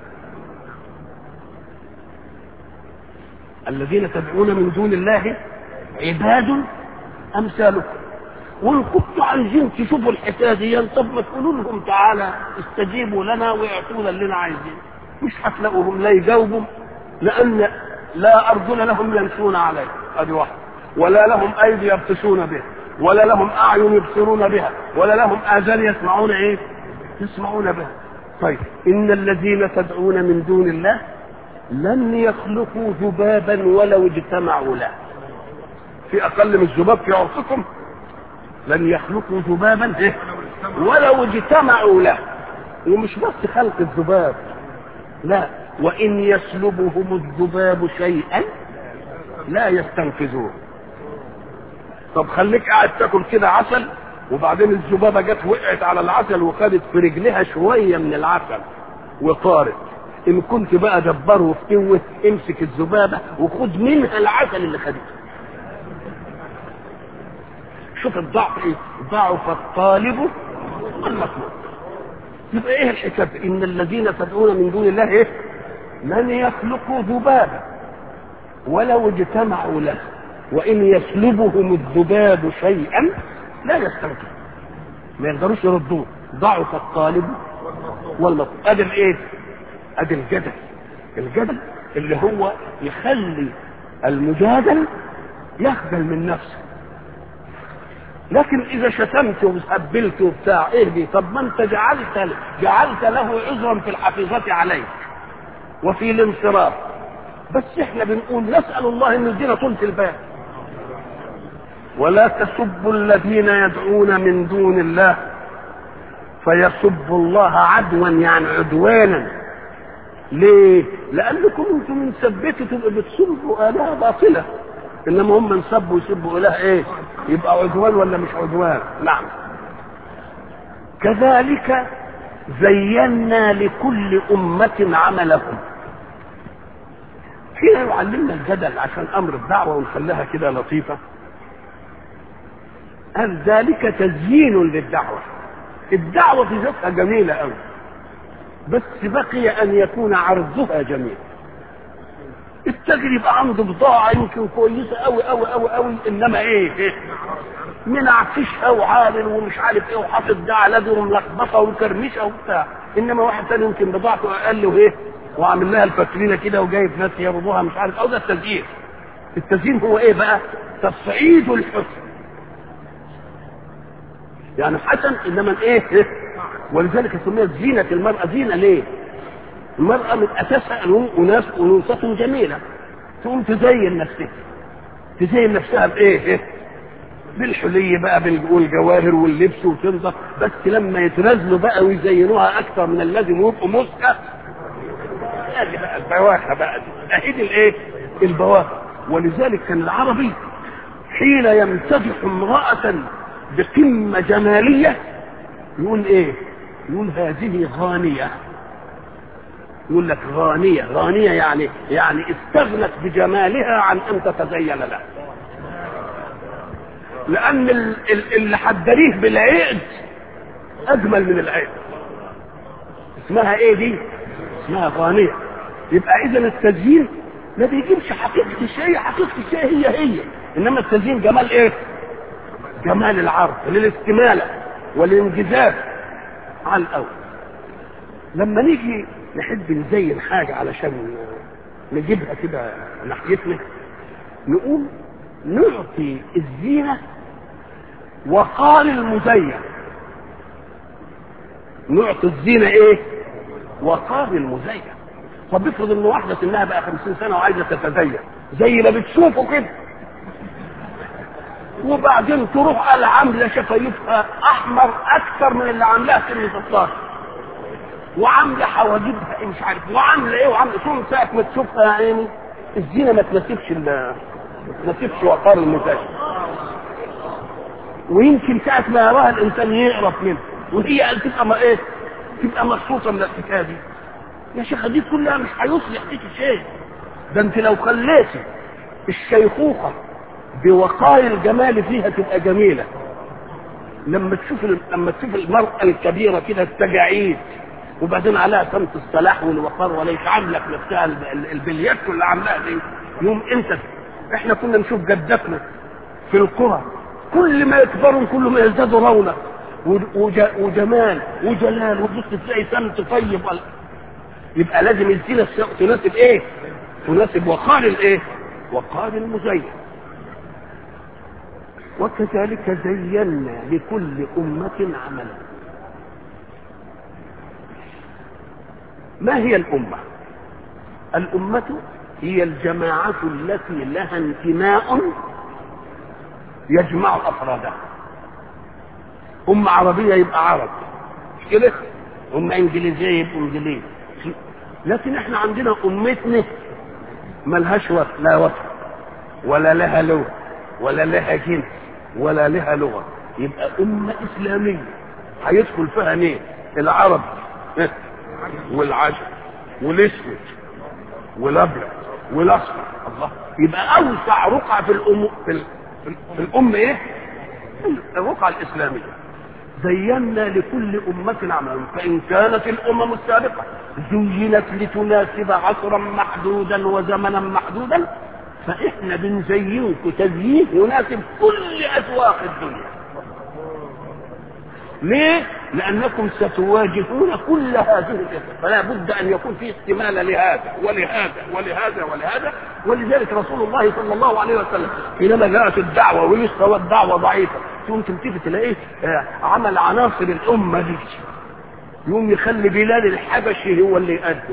الذين تدعون من دون الله عباد أمثالكم وإن كنتوا عايزين تشوفوا الحكاية دي طب ما تقولوا لهم تعالى استجيبوا لنا واعطونا اللي عايزين مش هتلاقوهم لا يجاوبوا لأن لا أرجل لهم يمشون عليه هذه واحدة ولا لهم أيدي يبطشون بها ولا لهم اعين يبصرون بها ولا لهم اذان يسمعون ايه يسمعون بها طيب ان الذين تدعون من دون الله لن يخلقوا ذبابا ولو اجتمعوا له في اقل من الذباب في عرفكم لن يخلقوا ذبابا إيه؟ ولو اجتمعوا له ومش بس خلق الذباب لا وان يسلبهم الذباب شيئا لا يستنقذوه طب خليك قاعد تاكل كده عسل وبعدين الذبابه جت وقعت على العسل وخدت في رجلها شويه من العسل وطارت ان كنت بقى جبار وفتوه امسك الذبابه وخد منها العسل اللي خدته شوف الضعف ايه ضعف الطالب والمطلوب يبقى ايه الحكايه ان الذين تدعون من دون الله ايه لن يخلقوا ذبابا ولو اجتمعوا له وان يسلبهم الذباب شيئا لا يستنكر ما يقدروش يردوه ضعف الطالب والمطلوب ادي الايه ادي الجدل الجدل اللي هو يخلي المجادل يخجل من نفسه لكن اذا شتمت وسبلت وبتاع ايه دي طب ما انت جعلت جعلت له عذرا في الحفيظه عليك وفي الانصراف بس احنا بنقول نسال الله ان يدينا طولة البال ولا تسبوا الذين يدعون من دون الله فيسبوا الله عدوا يعني عدوانا ليه؟ لأنكم انتم مثبتوا تبقى بتسبوا آلهة باطلة إنما هم انسبوا يسبوا إله إيه؟ يبقى عدوان ولا مش عدوان؟ نعم. كذلك زينا لكل أمة عملهم. هنا يعلمنا الجدل عشان أمر الدعوة ونخليها كده لطيفة. قال ذلك تزيين للدعوة. الدعوة في ذاتها جميلة أوي. بس بقي ان يكون عرضها جميل التاجر يبقى عنده بضاعه يمكن كويسه قوي قوي قوي قوي انما ايه, إيه؟ منعكشها وعالل ومش عارف ايه وحاطط ده على دي وملخبطه ومكرمشه وبتاع انما واحد تاني يمكن بضاعته اقل وايه وعامل لها الفترينه كده وجايب ناس يرضوها مش عارف او ده التزيين التزيين هو ايه بقى تصعيد الحسن يعني حسن انما ايه, إيه؟ ولذلك سميت زينة المرأة زينة ليه؟ المرأة من أساسها أناس أنوثة جميلة تقوم تزين نفسها تزين نفسها بإيه؟ إيه؟ بالحلي بقى والجواهر واللبس وتنظف بس لما يتنازلوا بقى ويزينوها أكثر من اللازم ويبقوا مسكة هذه بقى البواخة بقى دي أهيد الإيه؟ البواخة ولذلك كان العربي حين يمتدح امرأة بقمة جمالية يقول ايه يقول هذه غانية يقول لك غانية غانية يعني يعني استغنت بجمالها عن ان تتزين له لان اللي حدريه بالعقد اجمل من العقد اسمها ايه دي اسمها غانية يبقى اذا التزيين ما بيجيبش حقيقة الشيء حقيقة الشيء هي هي انما التزيين جمال ايه جمال العرض للاستمالة والانجذاب على الاول لما نيجي نحب نزين حاجة علشان نجيبها كده ناحيتنا نقول نعطي الزينة وقار المزين نعطي الزينة ايه وقار المزين طب افرض ان واحدة سنها بقى خمسين سنة وعايزة تتزين زي ما بتشوفوا كده وبعدين تروح على عامله شفايفها احمر اكثر من اللي عاملاها سن 16 وعامله حواجبها إيه مش عارف وعامله ايه وعامله شو ساعه ما تشوفها يا عيني الزينه ما تناسبش ما تناسبش وقار المزاج ويمكن ساعه ما يراها الانسان يقرف منه وهي قال تبقى ما ايه تبقى مبسوطه من الحكايه دي يا شيخه دي كلها مش هيصلح فيك شيء ده انت لو خليتي الشيخوخه بوقايا الجمال فيها تبقى جميله لما تشوف لما تشوف المرأة الكبيرة كده التجاعيد وبعدين عليها سمت الصلاح والوقار وليس عاملة في نفسها البليات اللي عاملاها دي يوم انت احنا كنا نشوف جدتنا في القرى كل ما يكبروا كل ما يزدادوا رونق وجمال وجلال وتبص تلاقي سمت طيب يبقى لازم الزينة تناسب ايه؟ تناسب وقار الايه؟ وقار المزين وكذلك زينا لكل أمة عملا ما هي الأمة الأمة هي الجماعة التي لها انتماء يجمع أفرادها أمة عربية يبقى عرب مش كده أمة إنجليزية يبقى إنجليز لكن احنا عندنا أمتنا ملهاش وطن لا وطن ولا لها لون ولا لها جنس ولا لها لغة يبقى أمة إسلامية هيدخل فيها مين؟ العرب والعجم والأسود والأبيض والأصفر الله يبقى أوسع رقعة في الأم في, ال... في الأمة إيه؟ الرقعة الإسلامية زينا لكل أمة عملا فإن كانت الأمم السابقة زينت لتناسب عصرا محدودا وزمنا محدودا فاحنا بنزينكم تزيين يناسب كل اذواق الدنيا ليه لانكم ستواجهون كل هذه الاسر فلا بد ان يكون في استمالة لهذا ولهذا ولهذا ولهذا ولذلك رسول الله صلى الله عليه وسلم حينما جاءت الدعوه ولسه والدعوه ضعيفه تقوم تلتفت تلاقيه عمل عناصر الامه دي يقوم يخلي بلال الحبشي هو اللي يقدم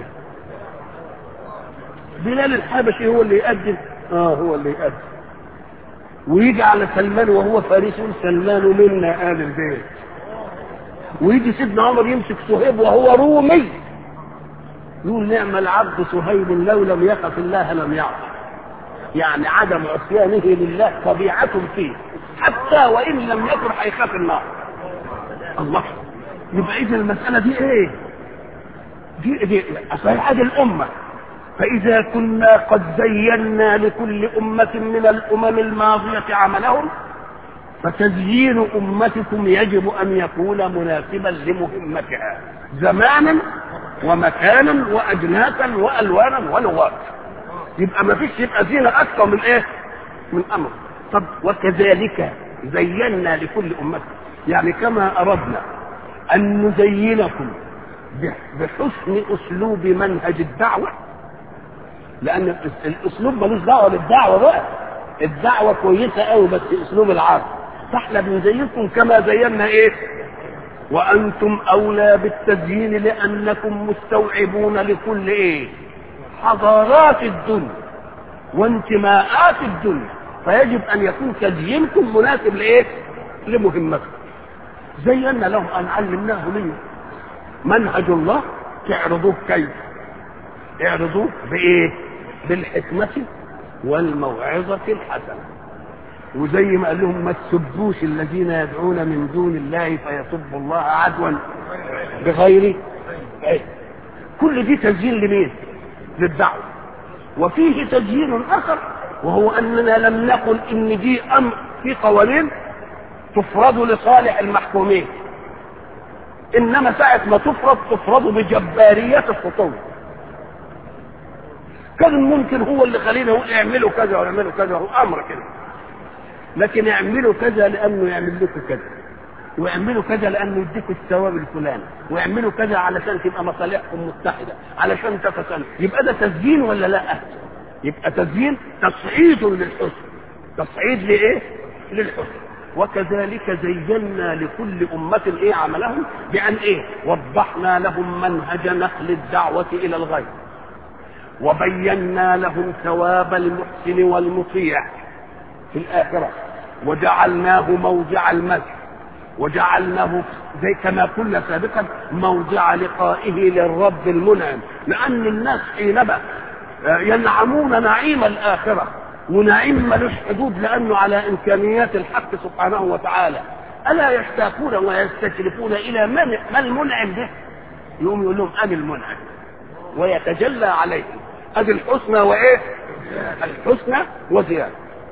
بلال الحبشي هو اللي يقدم اه هو اللي يقدم ويجي على سلمان وهو فارس سلمان منا آل البيت ويجي سيدنا عمر يمسك صهيب وهو رومي يقول نعم العبد صهيب لو لم يخف الله لم يعصى يعني عدم عصيانه لله طبيعة فيه حتى وإن لم يكن هيخاف النار الله يبقى إذا المسألة دي إيه؟ دي دي صحيح هذه الأمة فإذا كنا قد زينا لكل أمة من الأمم الماضية عملهم فتزيين أمتكم يجب أن يكون مناسبا لمهمتها زمانا ومكانا وأجناسا وألوانا ولغات يبقى ما فيش يبقى زينه اكثر من ايه من امر طب وكذلك زينا لكل امه يعني كما اردنا ان نزينكم بحسن اسلوب منهج الدعوه لان الاسلوب ملوش دعوه بالدعوه بقى الدعوه كويسه قوي بس اسلوب العرض فاحنا بنزينكم كما زينا ايه وانتم اولى بالتزيين لانكم مستوعبون لكل ايه حضارات الدنيا وانتماءات الدنيا فيجب ان يكون تزيينكم مناسب لايه لمهمتكم زينا لهم ان علمناه ليه منهج الله تعرضوه كيف اعرضوه بايه بالحكمه والموعظه الحسنه وزي ما قال لهم ما تسبوش الذين يدعون من دون الله فيسبوا الله عدوا بغير علم كل دي تسجيل لمين للدعوه وفيه تسجيل اخر وهو اننا لم نقل ان دي امر في قوانين تفرض لصالح المحكومين انما ساعه ما تفرض تفرض بجباريه السطو كان ممكن هو اللي خلينا يقول اعملوا كذا واعملوا كذا هو امر كده لكن اعملوا كذا لانه يعمل لكم كذا واعملوا كذا لانه يديكم الثواب الفلاني واعملوا كذا علشان تبقى مصالحكم متحده علشان تتسنى يبقى ده تسجيل ولا لا يبقى تسجيل تصعيد للحسن تصعيد لايه للحسن وكذلك زينا لكل أمة إيه عملهم بأن إيه وضحنا لهم منهج نقل الدعوة إلى الغير وبينا لهم ثواب المحسن والمطيع في الآخرة وجعلناه موضع المسح وجعلناه زي كما قلنا سابقا موضع لقائه للرب المنعم لأن الناس حينما ينعمون نعيم الآخرة ونعيم ملوش حدود لأنه على إمكانيات الحق سبحانه وتعالى ألا يشتاقون ويستشرفون إلى من ما المنعم به يقوم يقول لهم أنا المنعم ويتجلى عليهم أدي الحسنى وإيه الحسنى وزيادة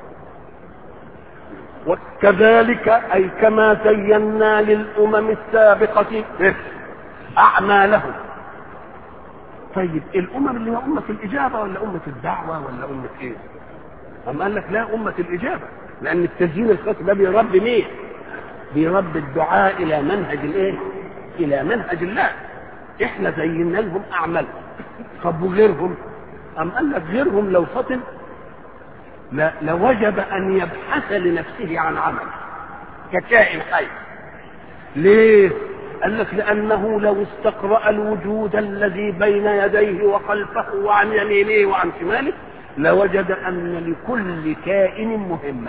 وكذلك أي كما زينا للأمم السابقة أعمالهم طيب الأمم اللي هي أمة الإجابة ولا أمة الدعوة ولا أمة إيه؟ أم قال لك لا أمة الإجابة لأن التسجيل الخاص ده بيربي مين؟ بيربي الدعاء إلى منهج الإيه؟ إلى منهج الله إحنا زينا لهم أعمالهم طب وغيرهم؟ أم قال لك غيرهم لو فطن لا لوجب أن يبحث لنفسه عن عمل ككائن حي ليه؟ قال لك لأنه لو استقرأ الوجود الذي بين يديه وخلفه وعن يمينه وعن شماله لوجد أن لكل كائن مهمة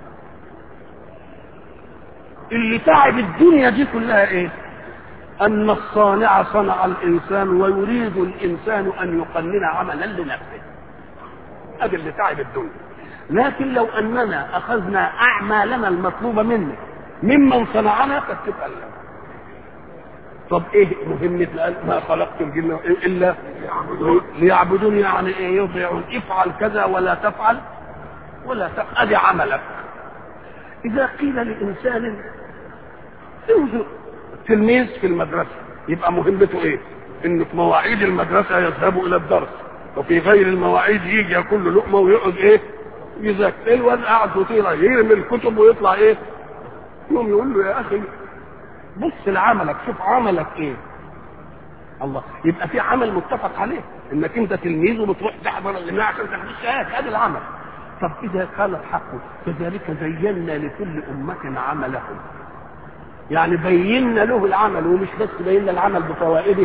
اللي تعب الدنيا دي كلها ايه أن الصانع صنع الإنسان ويريد الإنسان أن يقنن عملا لنفسه هذا اللي تعب الدنيا لكن لو أننا أخذنا أعمالنا المطلوبة منا ممن صنعنا فاتبقى طب ايه مهمة ما خلقت الجن الا ليعبدون يعني ايه يطيعون افعل كذا ولا تفعل ولا تفعل ادي عملك اذا قيل لانسان انظر تلميذ في المدرسة يبقى مهمته ايه انه في مواعيد المدرسة يذهب الى الدرس وفي غير المواعيد يجي ياكل له لقمة ويقعد ايه يذاكر الواد قاعد وطيرة يرمي الكتب ويطلع ايه يوم يقول له يا اخي بص لعملك شوف عملك ايه الله يبقى في عمل متفق عليه انك انت تلميذ وبتروح تحضر الجماعه عشان تاخد الشهاده هذا العمل طب اذا قال الحق كذلك زينا لكل امه عملهم يعني بينا له العمل ومش بس بينا العمل بفوائده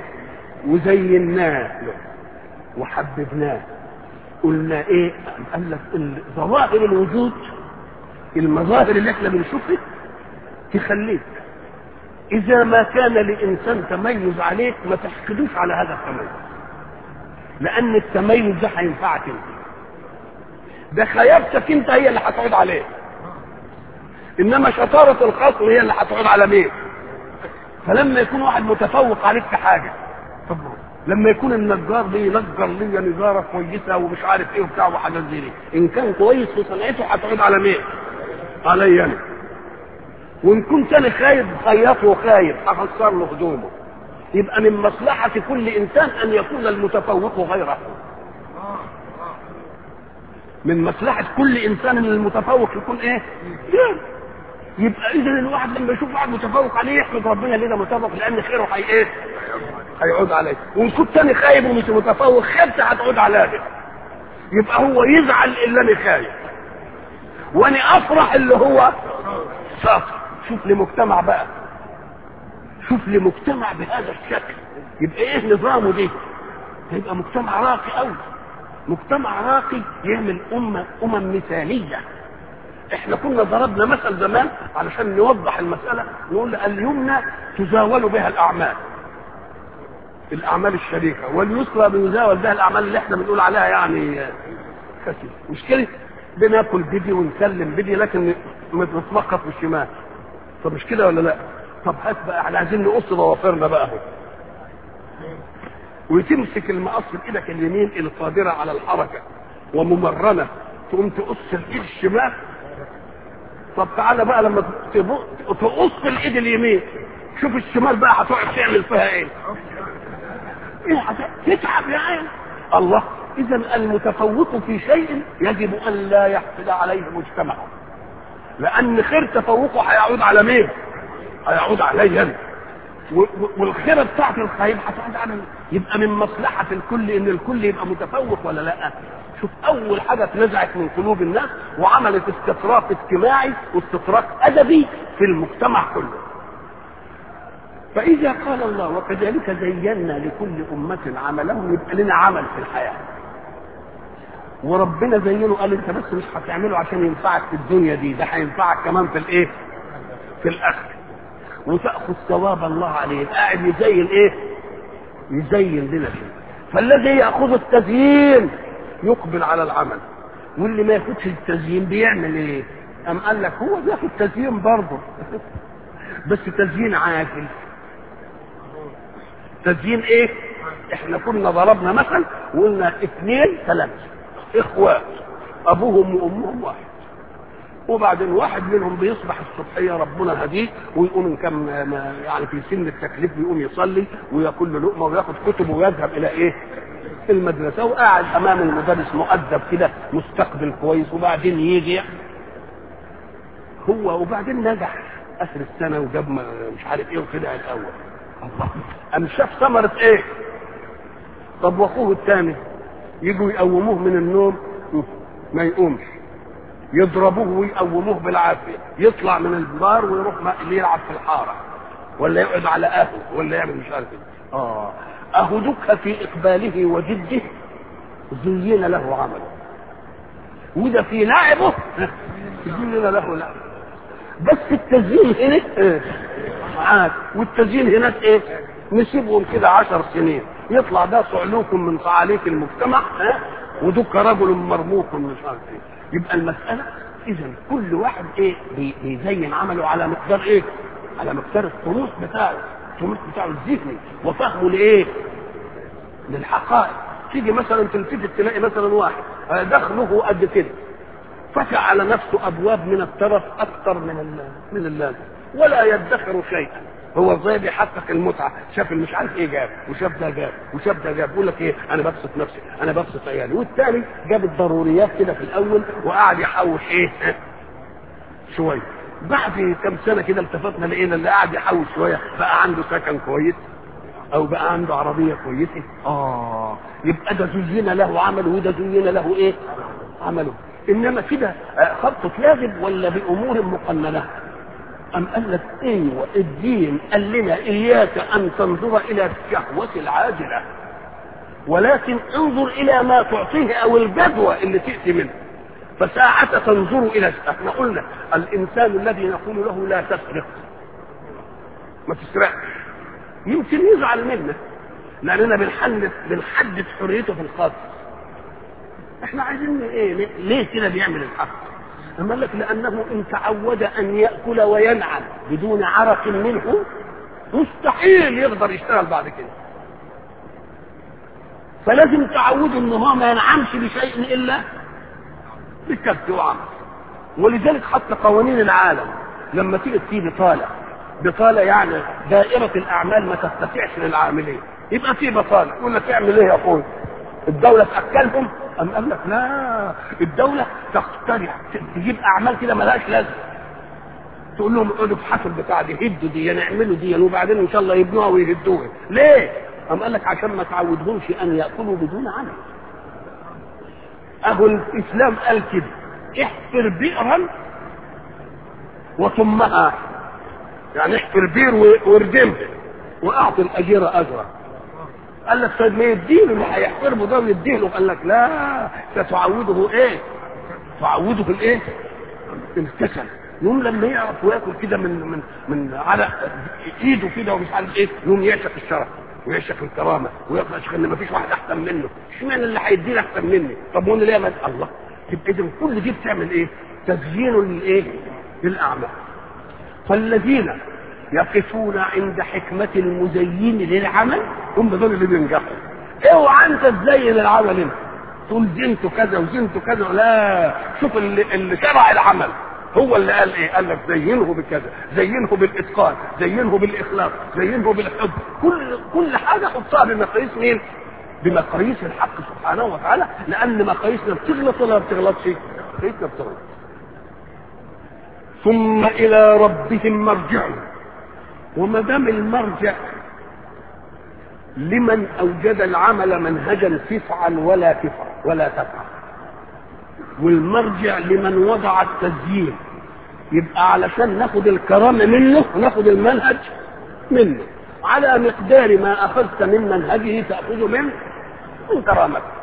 وزيناه له وحببناه قلنا ايه قال لك ظواهر الوجود المظاهر اللي احنا بنشوفها تخليك إذا ما كان لإنسان تميز عليك ما تحقدوش على هذا التميز لأن التميز ده هينفعك أنت ده خيابتك أنت هي اللي هتعود عليه إنما شطارة الخصم هي اللي هتعود على مين فلما يكون واحد متفوق عليك في حاجة طب لما يكون النجار ليه نجر لي نجارة كويسة ومش عارف ايه وبتاع وحاجات زي دي إن كان كويس في صنعته هتعود على مين؟ عليا أنا وان كنت انا خايب خياط وخايب اخسر له هدومه يبقى من مصلحة كل انسان ان يكون المتفوق غيره من مصلحه كل انسان ان المتفوق يكون ايه يبقى اذا الواحد لما يشوف واحد متفوق عليه يحمد ربنا ليه ده متفوق لان خيره هي ايه هيعود عليه وان كنت تاني خايب ومش متفوق خيبتي هتعود عليا يبقى هو يزعل اللي انا خايب وانا افرح اللي هو شاطر شوف لي مجتمع بقى شوف لي مجتمع بهذا الشكل يبقى ايه نظامه دي هيبقى مجتمع راقي قوي مجتمع راقي يعمل امه امم مثاليه احنا كنا ضربنا مثل زمان علشان نوضح المساله نقول اليمنى تزاول بها الاعمال الاعمال الشريفه واليسرى بيزاول بها الاعمال اللي احنا بنقول عليها يعني كثير مش كده بناكل بدي ونسلم بدي لكن متفقط بالشمال طب مش كده ولا لا طب هات بقى احنا عايزين نقص ضوافرنا بقى اهو وتمسك المقص بايدك اليمين القادره على الحركه وممرنه تقوم تقص الايد الشمال طب تعالى بقى لما تقص الايد اليمين شوف الشمال بقى هتقعد تعمل فيها ايه ايه تتعب يا عين الله اذا المتفوق في شيء يجب ان لا يحصل عليه مجتمعه لان خير تفوقه هيعود على مين هيعود علي انا والخيره بتاعت الخيب هتعود على يبقى من مصلحه الكل ان الكل يبقى متفوق ولا لا شوف اول حاجه اتنزعت من قلوب الناس وعملت استطراق اجتماعي واستطراق ادبي في المجتمع كله فاذا قال الله وكذلك زينا لكل امه عملهم يبقى لنا عمل في الحياه وربنا زينه قال انت بس مش هتعمله عشان ينفعك في الدنيا دي ده هينفعك كمان في الايه في الاخره وتاخذ ثواب الله عليه قاعد يزين ايه يزين لنا شيء فالذي ياخذ التزيين يقبل على العمل واللي ما ياخدش التزيين بيعمل ايه ام قال لك هو بياخد تزيين برضه بس تزيين عاجل تزيين ايه احنا كنا ضربنا مثل وقلنا اثنين ثلاثه اخوات ابوهم وامهم واحد وبعدين واحد منهم بيصبح الصبحية ربنا هديه ويقوم إن كان يعني في سن التكليف بيقوم يصلي وياكل له لقمة وياخد كتبه ويذهب إلى إيه؟ المدرسة وقاعد أمام المدرس مؤدب كده مستقبل كويس وبعدين يجي هو وبعدين نجح آخر السنة وجاب مش عارف إيه وطلع الأول الله قام شاف ثمرة إيه؟ طب وأخوه الثاني يجوا يقوموه من النوم ما يقومش يضربوه ويقوموه بالعافيه يطلع من البار ويروح يلعب في الحاره ولا يقعد على قهوه ولا يعمل مش عارف ايه اه اهدك في اقباله وجده زين له عمله وده في لعبه زين له لعبه بس التزيين هناك ايه معاك والتزيين هناك ايه نسيبهم كده عشر سنين يطلع ده صعلوك من صعاليك المجتمع ها ودك رجل مرموق مش عارف ايه يبقى المسألة إذا كل واحد إيه بيزين عمله على مقدار إيه؟ على مقدار الطموح بتاعه، الطموح بتاعه الذهني وفهمه لإيه؟ للحقائق، تيجي مثلا تلتفت تلاقي مثلا واحد دخله قد كده فتح على نفسه أبواب من الترف أكثر من من اللازم ولا يدخر شيئا هو ازاي بيحقق المتعه شاف مش عارف ايه جاب وشاف ده جاب وشاف ده جاب يقول لك ايه انا ببسط نفسي انا ببسط عيالي والتاني جاب الضروريات كده في الاول وقعد يحوش ايه شويه بعد كم سنه كده التفتنا لقينا اللي قاعد يحوش شويه بقى عنده سكن كويس او بقى عنده عربيه كويسه اه يبقى ده زين له عمله وده زين له ايه عمله انما كده خطط لازم ولا بامور مقننه أم قال لك ايوه الدين قال لنا اياك ان تنظر الى الشهوة العاجلة ولكن انظر الى ما تعطيه او الجدوى اللي تأتي منه فساعة تنظر الى احنا قلنا الانسان الذي نقول له لا تسرق ما تسرقش يمكن يزعل منا لاننا بنحدد بنحدد حريته في الخاص احنا عايزين ايه ليه كده بيعمل الحق أما قال لك لأنه إن تعود أن يأكل وينعم بدون عرق منه مستحيل يقدر يشتغل بعد كده فلازم تعوده ان هو ما ينعمش بشيء الا بالكبت وعمل ولذلك حتى قوانين العالم لما تيجي تيجي بطاله بطاله يعني دائره الاعمال ما تستطيعش للعاملين يبقى في بطاله يقول لك اعمل ايه يا اخوي الدولة تأكلهم أم قال لك لا الدولة تقترح تجيب أعمال كده ملهاش لازمة تقول لهم اقعدوا ابحثوا البتاع دي هدوا دي نعملوا دي وبعدين ان شاء الله يبنوها ويهدوها ليه؟ أم قال لك عشان ما تعودهمش أن يأكلوا بدون عمل أهو الإسلام قال كده احفر بئرا وثمها يعني احفر بير واردمها واعطي الاجير اجره قال لك طيب ما يديله اللي هيحترمه ده ويديله قال لك لا ستعوده ايه؟ تعوده الايه؟ الكسل يوم لما يعرف وياكل كده من من من على ايده كده ومش عارف ايه يوم يعشق الشرف ويعشق الكرامه ويعشق ان مفيش واحد احسن منه اشمعنى اللي هيديني احسن مني طب وانا ليه ما الله تبقى اذا كل دي بتعمل ايه؟ تزيين للايه؟ للاعمال فالذين يقفون عند حكمة المزين للعمل هم دول اللي بينجحوا اوعى انت تزين العمل انت تقول زنت كذا وزنت كذا لا شوف اللي, اللي شرع العمل هو اللي قال ايه قال لك زينه بكذا زينه بالاتقان زينه بالاخلاص زينه بالحب كل كل حاجه حطها بمقاييس مين بمقاييس الحق سبحانه وتعالى لان مقاييسنا بتغلط ولا ما بتغلطش مقاييسنا بتغلط ثم الى ربهم مرجعهم وما دام المرجع لمن اوجد العمل منهجا تفعل ولا تفعل ولا تفعل والمرجع لمن وضع التزيين يبقى علشان ناخد الكرامه منه ناخد المنهج منه على مقدار ما اخذت من منهجه تاخذه منه من كرامته